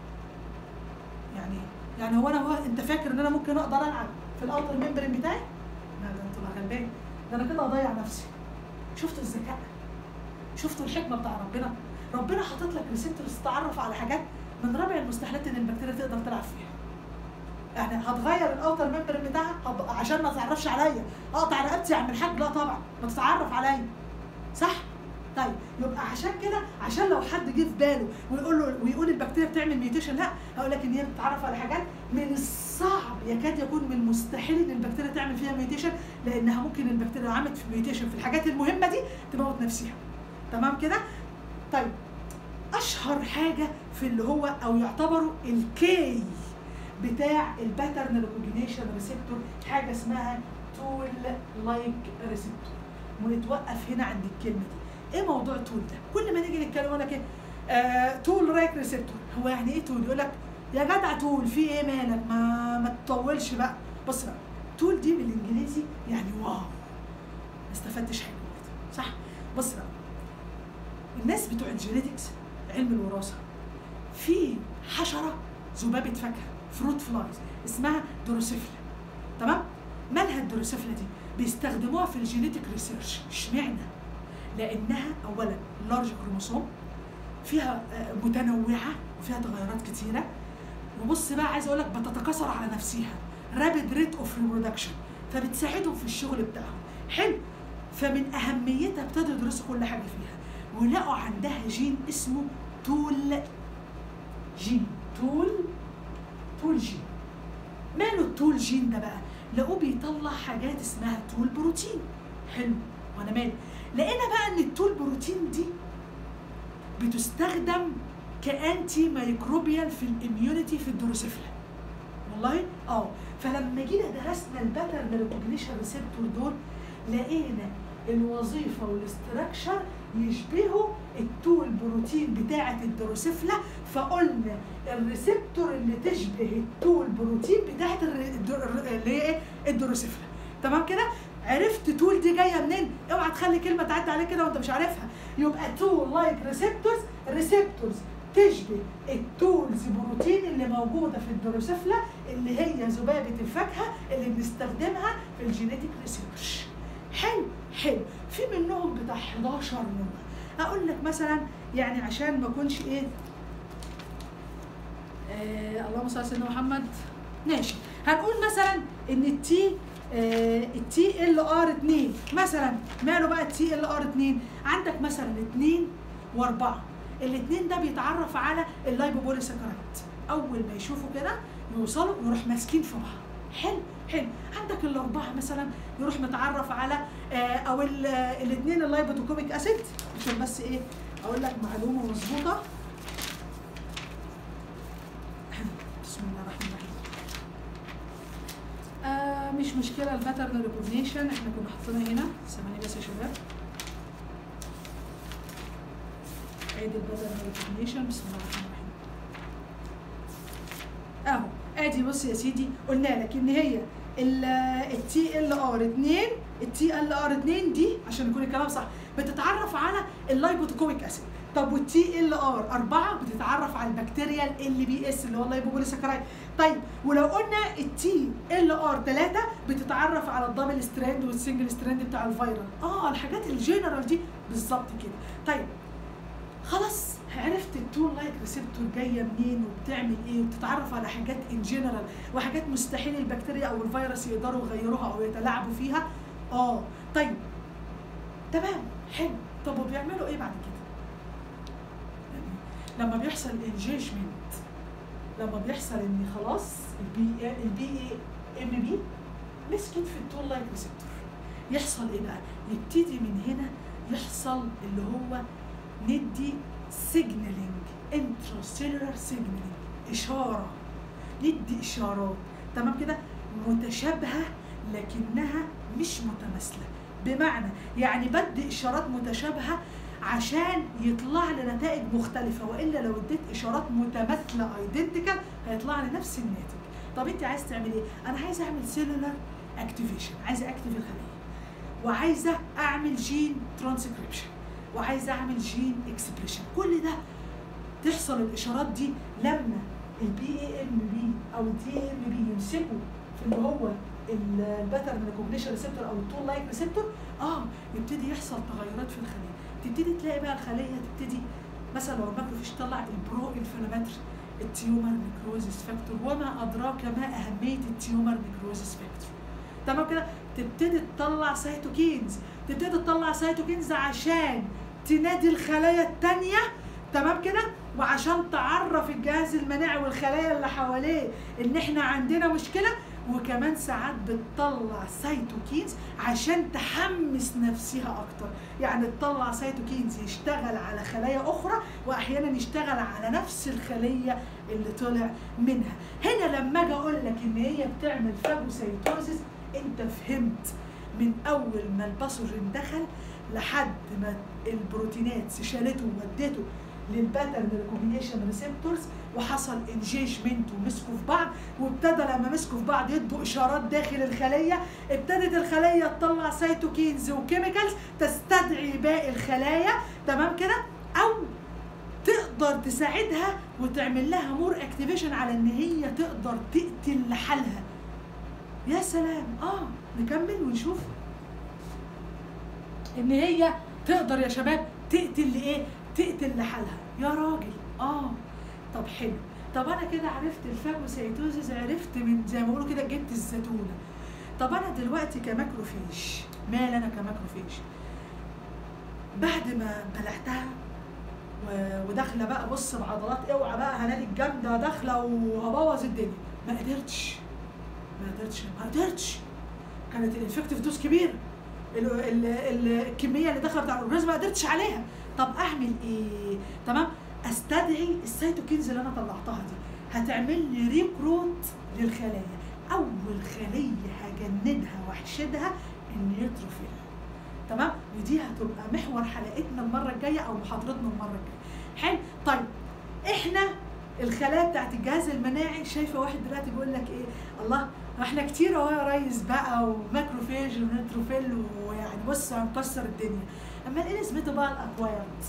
يعني يعني هو انا هو انت فاكر ان انا ممكن اقدر العب في الاوتر ممبرين بتاعي لا ده انتوا غلبان ده انا كده اضيع نفسي شفتوا الذكاء شفتوا الحكمه بتاع ربنا ربنا حاطط لك ريسبتورز تتعرف على حاجات من رابع المستحيلات ان البكتيريا تقدر تلعب فيها يعني هتغير الاوتر ممبر بتاعها هب- عشان ما تعرفش عليا اقطع رقبتي يا عم الحاج لا طبعا ما تتعرف عليا صح طيب يبقى عشان كده عشان لو حد جه في باله ويقول له ويقول البكتيريا بتعمل ميوتيشن لا هقول لك ان هي بتتعرف على حاجات من الصعب يكاد يكون من المستحيل ان البكتيريا تعمل فيها ميوتيشن لانها ممكن البكتيريا لو عملت في ميوتيشن في الحاجات المهمه دي تموت نفسها تمام كده طيب اشهر حاجه في اللي هو او يعتبروا الكي بتاع الباترن ريكوجنيشن ريسبتور حاجه اسمها تول لايك ريسبتور ونتوقف هنا عند الكلمه دي ايه موضوع تول ده كل ما نيجي نتكلم يقول لك ايه آه تول لايك ريسبتور هو يعني ايه تول يقول لك يا جدع تول في ايه مالك ما ما تطولش بقى بص بقى تول دي بالانجليزي يعني واو ما استفدتش حاجه برضه صح بص بقى الناس بتوع الجينيتكس علم الوراثه في حشره ذبابه فاكهه فروت فلايز اسمها دروسيفلا تمام مالها الدروسيفلا دي بيستخدموها في الجينيتك ريسيرش اشمعنى لانها اولا لارج كروموسوم فيها آه، متنوعه وفيها تغيرات كتيره وبص بقى عايز اقول لك بتتكاثر على نفسها رابيد ريت اوف ريبرودكشن فبتساعدهم في الشغل بتاعهم حلو فمن اهميتها ابتدوا يدرسوا كل حاجه فيها ولقوا عندها جين اسمه تول جين تول تول جين ماله التول جين ده بقى لقوه بيطلع حاجات اسمها تول بروتين حلو وانا مالي لقينا بقى ان التول بروتين دي بتستخدم كانتي ميكروبيال في الاميونيتي في الدروسيفلا والله اه فلما جينا درسنا الباترن ريكوجنيشن ريسبتور دول لقينا الوظيفه والاستراكشر يشبهوا التول بروتين بتاعه الدروسيفلا فقلنا الريسبتور اللي تشبه التول بروتين بتاعه الر- الدر- اللي هي ايه الدروسيفلا تمام كده عرفت تول دي جايه منين اوعى تخلي كلمه تعدي عليك كده وانت مش عارفها يبقى تول لايك ريسبتورز ريسبتورز تشبه التولز بروتين اللي موجوده في الدروسيفلا اللي هي ذبابه الفاكهه اللي بنستخدمها في الجينيتك ريسيرش حلو حلو في منهم بتاع 11 نوع اقول لك مثلا يعني عشان ما اكونش ايه آه اللهم صل على سيدنا محمد ماشي هنقول مثلا ان التي آه التي ال ار 2 مثلا ماله بقى التي ال ار 2 عندك مثلا 2 و4 الاثنين ده بيتعرف على اللايبوبوليساكرايد اول ما يشوفوا كده يوصلوا يروح ماسكين في بعض حلو حلو عندك الاربعه مثلا يروح متعرف على آه او الاثنين اللايبوتوكوميك اسيد عشان بس ايه اقول لك معلومه مظبوطه بسم الله الرحمن الرحيم آه مش مشكله الباترن ريكوجنيشن احنا كنا حاطينها هنا ثواني بس يا شباب ادي الباترن ريكوجنيشن بسم الله الرحمن الرحيم اهو ادي بص يا سيدي قلنا لك ان هي التي ال ار 2 التي ال ار 2 دي عشان يكون الكلام صح بتتعرف على اللايبوتوكويك اسيد طب والتي ال ار 4 بتتعرف على البكتيريا ال بي اس اللي هو اللايبوبوليساكرايد طيب ولو قلنا التي ال ار 3 بتتعرف على الدبل ستراند والسنجل ستراند بتاع الفيرال اه الحاجات الجنرال دي بالظبط كده طيب خلاص عرفت التول لايك ريسبتور جايه منين وبتعمل ايه وبتتعرف على حاجات ان جنرال وحاجات مستحيل البكتيريا او الفيروس يقدروا يغيروها او يتلاعبوا فيها اه طيب تمام حلو طب وبيعملوا ايه بعد كده؟ يعني لما بيحصل انجيجمنت لما بيحصل ان خلاص البي البي اي ام بي مسكت في التول لايك ريسبتور يحصل ايه بقى؟ يبتدي من هنا يحصل اللي هو ندي سيجنالينج انتراسيلولار سيجنالينج اشاره ندي اشارات تمام كده متشابهه لكنها مش متماثله بمعنى يعني بدي اشارات متشابهه عشان يطلع لي نتائج مختلفه والا لو اديت اشارات متماثله ايدنتيكال هيطلع لي نفس الناتج طب انت عايز تعمل ايه انا عايز اعمل سيلولار اكتيفيشن عايزه اكتف الخليه وعايزه اعمل جين ترانسكريبشن وعايزه اعمل جين اكسبريشن كل ده تحصل الاشارات دي لما البي اي ام بي او الدي ام بي يمسكوا في اللي هو الباترن ريكوجنيشن ريسبتور او التول لايك ريسبتور اه يبتدي يحصل تغيرات في الخليه تبتدي تلاقي بقى الخليه تبتدي مثلا لو الماكروفيش طلع البرو انفلاماتري التيومر نيكروزيس فاكتور وما ادراك ما اهميه التيومر نيكروزيس فاكتور تمام كده تبتدي تطلع سيتوكينز تبتدي تطلع سيتوكينز عشان تنادي الخلايا التانية تمام كده وعشان تعرف الجهاز المناعي والخلايا اللي حواليه ان احنا عندنا مشكله وكمان ساعات بتطلع سيتوكينز عشان تحمس نفسها اكتر يعني تطلع سيتوكينز يشتغل على خلايا اخرى واحيانا يشتغل على نفس الخليه اللي طلع منها هنا لما اجي اقول لك ان هي بتعمل فاجوسيتوزيس انت فهمت من اول ما الباثوجين دخل لحد ما البروتينات شالته وودته للباترن ريكوجنيشن ريسبتورز وحصل انجيجمنت ومسكوا في بعض وابتدى لما مسكوا في بعض يدوا اشارات داخل الخليه ابتدت الخليه تطلع سيتوكينز وكيميكالز تستدعي باقي الخلايا تمام كده او تقدر تساعدها وتعمل لها مور اكتيفيشن على ان هي تقدر تقتل لحالها يا سلام اه نكمل ونشوف ان هي تقدر يا شباب تقتل لايه تقتل لحالها يا راجل اه طب حلو طب انا كده عرفت الفاجوسيتوزيس عرفت من زي ما بيقولوا كده جبت الزتونه طب انا دلوقتي كماكروفيج مال انا كماكروفيج بعد ما بلعتها و- وداخله بقى بص بعضلات اوعى بقى هنادي الجامده داخله وهبوظ الدنيا ما قدرتش ما قدرتش ما قدرتش كانت الانفكتيف دوز كبيره ال- ال- ال- الكميه اللي داخله بتاع الاورجانيزم ما قدرتش عليها طب اعمل ايه تمام استدعي السيتوكينز اللي انا طلعتها دي هتعمل لي ريكروت للخلايا اول خليه هجندها واحشدها النيوتروفيل تمام ودي هتبقى محور حلقتنا المره الجايه او محاضرتنا المره الجايه حلو طيب احنا الخلايا بتاعت الجهاز المناعي شايفه واحد دلوقتي بيقول لك ايه الله احنا كتير اهو يا ريس بقى وماكروفيج ونيتروفيل ويعني بص هنكسر الدنيا اما ايه لازمته بقى الاكوايرد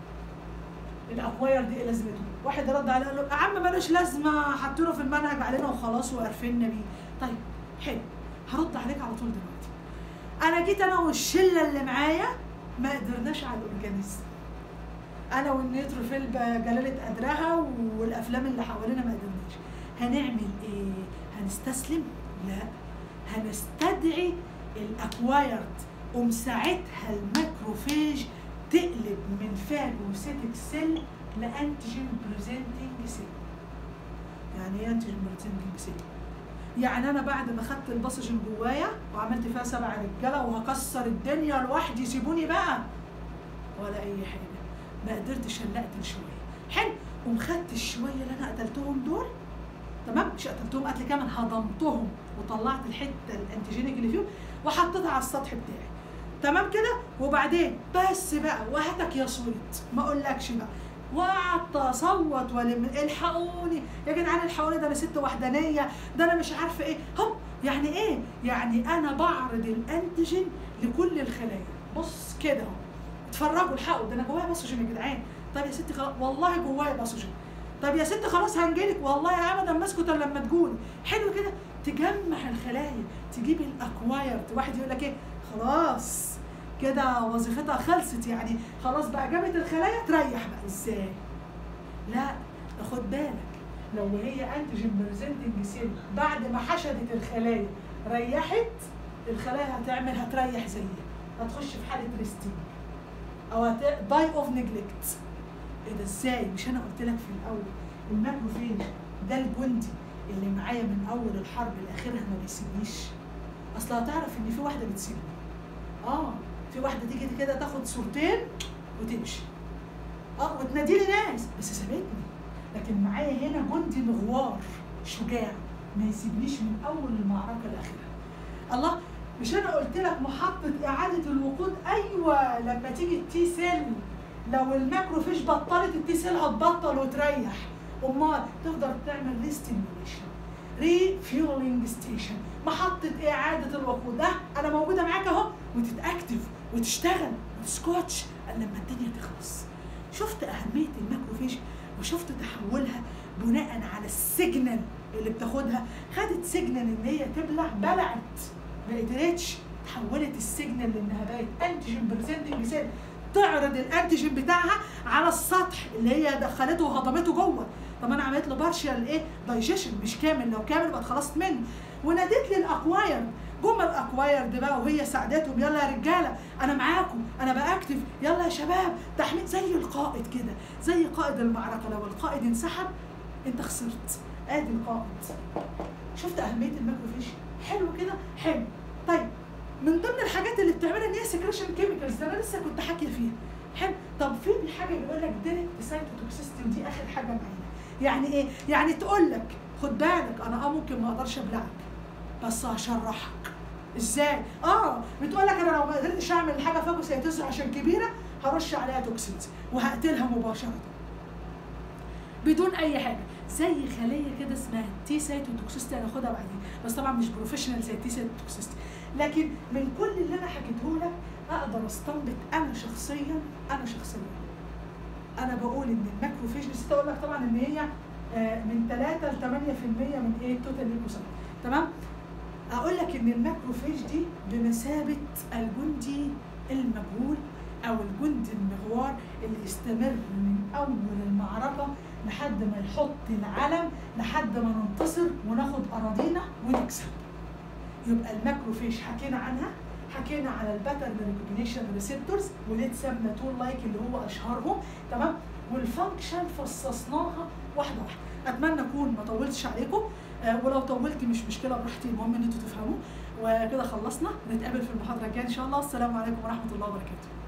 الاكوايرد ايه لازمته واحد رد عليه قال له يا عم ملوش لازمه حطينه في المنهج علينا وخلاص وقرفنا بيه طيب حلو هرد عليك على طول دلوقتي انا جيت انا والشله اللي معايا ما قدرناش على الاورجانيزم انا والنيتروفيل بجلاله قدرها والافلام اللي حوالينا ما قدرناش هنعمل ايه هنستسلم لا هنستدعي الاكوايرد قوم ساعتها الماكروفيج تقلب من فاجوسيتك سيل لانتيجين بريزنتنج سيل يعني ايه انتيجين بريزنتنج سيل يعني انا بعد ما خدت الباسجين جوايا وعملت فيها سبع رجاله وهكسر الدنيا لوحدي سيبوني بقى ولا اي حاجه ما قدرتش الا اقتل شويه حلو قوم خدت الشويه اللي انا قتلتهم دول تمام مش قتلتهم قتل كمان هضمتهم وطلعت الحته الانتيجينيك اللي فيهم وحطيتها على السطح بتاعي تمام كده وبعدين بس بقى وهاتك يا صوت ما اقولكش بقى وقعدت اصوت والم الحقوني يا جدعان الحقوني ده انا ست وحدانيه ده انا مش عارفه ايه هوب يعني ايه يعني انا بعرض الانتيجين لكل الخلايا بص كده اهو اتفرجوا الحقوا ده انا جوايا باسوجين يا جدعان طب يا ستي خلاص والله جوايا باسوجين طب يا ست خلاص هنجيلك والله ابدا ما اسكت الا لما تقولي حلو كده تجمع الخلايا تجيب الاكوايرد واحد يقول لك ايه خلاص كده وظيفتها خلصت يعني خلاص بقى جابت الخلايا تريح بقى ازاي لا خد بالك لو هي انتيجين بريزنتنج سيل بعد ما حشدت الخلايا ريحت الخلايا هتعمل هتريح زيها هتخش في حاله ريستنج او هت داي اوف نيجلكت ايه ده ازاي مش انا قلت لك في الاول الماكروفيج ده الجندي اللي معايا من اول الحرب لاخرها ما بيسيبنيش اصل هتعرف ان في واحده بتسيبني اه في واحده تيجي كده تاخد صورتين وتمشي اه وتنادي لي ناس بس سابتني لكن معايا هنا جندي مغوار شجاع ما يسيبنيش من اول المعركه لاخرها الله مش انا قلت لك محطه اعاده الوقود ايوه لما تيجي التي سيل لو الماكروفيش بطلت التي سيل هتبطل وتريح امال تقدر تعمل ريستيميوليشن ريفيولينج ستيشن محطه اعاده الوقود ده انا موجوده معاك اهو وتتاكتف وتشتغل وتسكوتش لما الدنيا تخلص شفت اهميه الماكروفيج وشفت تحولها بناء على السيجنال اللي بتاخدها خدت سيجنال ان هي تبلع بلعت ما قدرتش تحولت السيجنال لانها بقت انتيجين بريزنتنج سيل تعرض الانتيجين بتاعها على السطح اللي هي دخلته وهضمته جوه طب انا عملت له بارشال ايه دايجيشن مش كامل لو كامل بقى اتخلصت منه وناديت للاكواير جم الاكواير دي بقى وهي ساعدتهم يلا يا رجاله انا معاكم انا باكتف يلا يا شباب تحميل زي القائد كده زي قائد المعركه لو القائد انسحب انت خسرت ادي القائد شفت اهميه الماكروفيش حلو كده حلو طيب من ضمن الحاجات اللي بتعملها ان هي سكريشن كيميكالز ده انا لسه كنت حاكيه فيها حلو طب في حاجه بيقول لك ديريكت سايتوتوكسيستي ودي اخر حاجه معانا يعني ايه يعني تقول لك خد بالك انا اه ممكن ما اقدرش ابلعك بس هشرحك ازاي اه بتقول لك انا لو ما قدرتش اعمل حاجه فاجوسيتوز عشان كبيره هرش عليها توكسينز وهقتلها مباشره بدون اي حاجه زي خليه كده اسمها تي سايتوتوكسيستي هناخدها بعدين بس طبعا مش بروفيشنال زي التي سايتوتوكسيستي لكن من كل اللي انا حكيته لك اقدر استنبط انا شخصيا انا شخصيا انا بقول ان الماكروفيج نسيت اقول لك طبعا ان هي آه، من 3 ل 8% من ايه التوتال ليكوسايت تمام اقول لك ان الماكروفيج دي بمثابه الجندي المجهول او الجندي المغوار اللي يستمر من اول المعركه لحد ما يحط العلم لحد ما ننتصر وناخد اراضينا ونكسب يبقى الماكروفيج حكينا عنها حكينا على الباترن ريكوجنيشن ريسبتورز وليه اتسمى تول لايك اللي هو اشهرهم تمام والفانكشن فصصناها واحده واحده اتمنى اكون ما طولتش عليكم آه ولو طولت مش مشكله براحتي المهم ان انتوا تفهموا وكده خلصنا نتقابل في المحاضره الجايه ان شاء الله السلام عليكم ورحمه الله وبركاته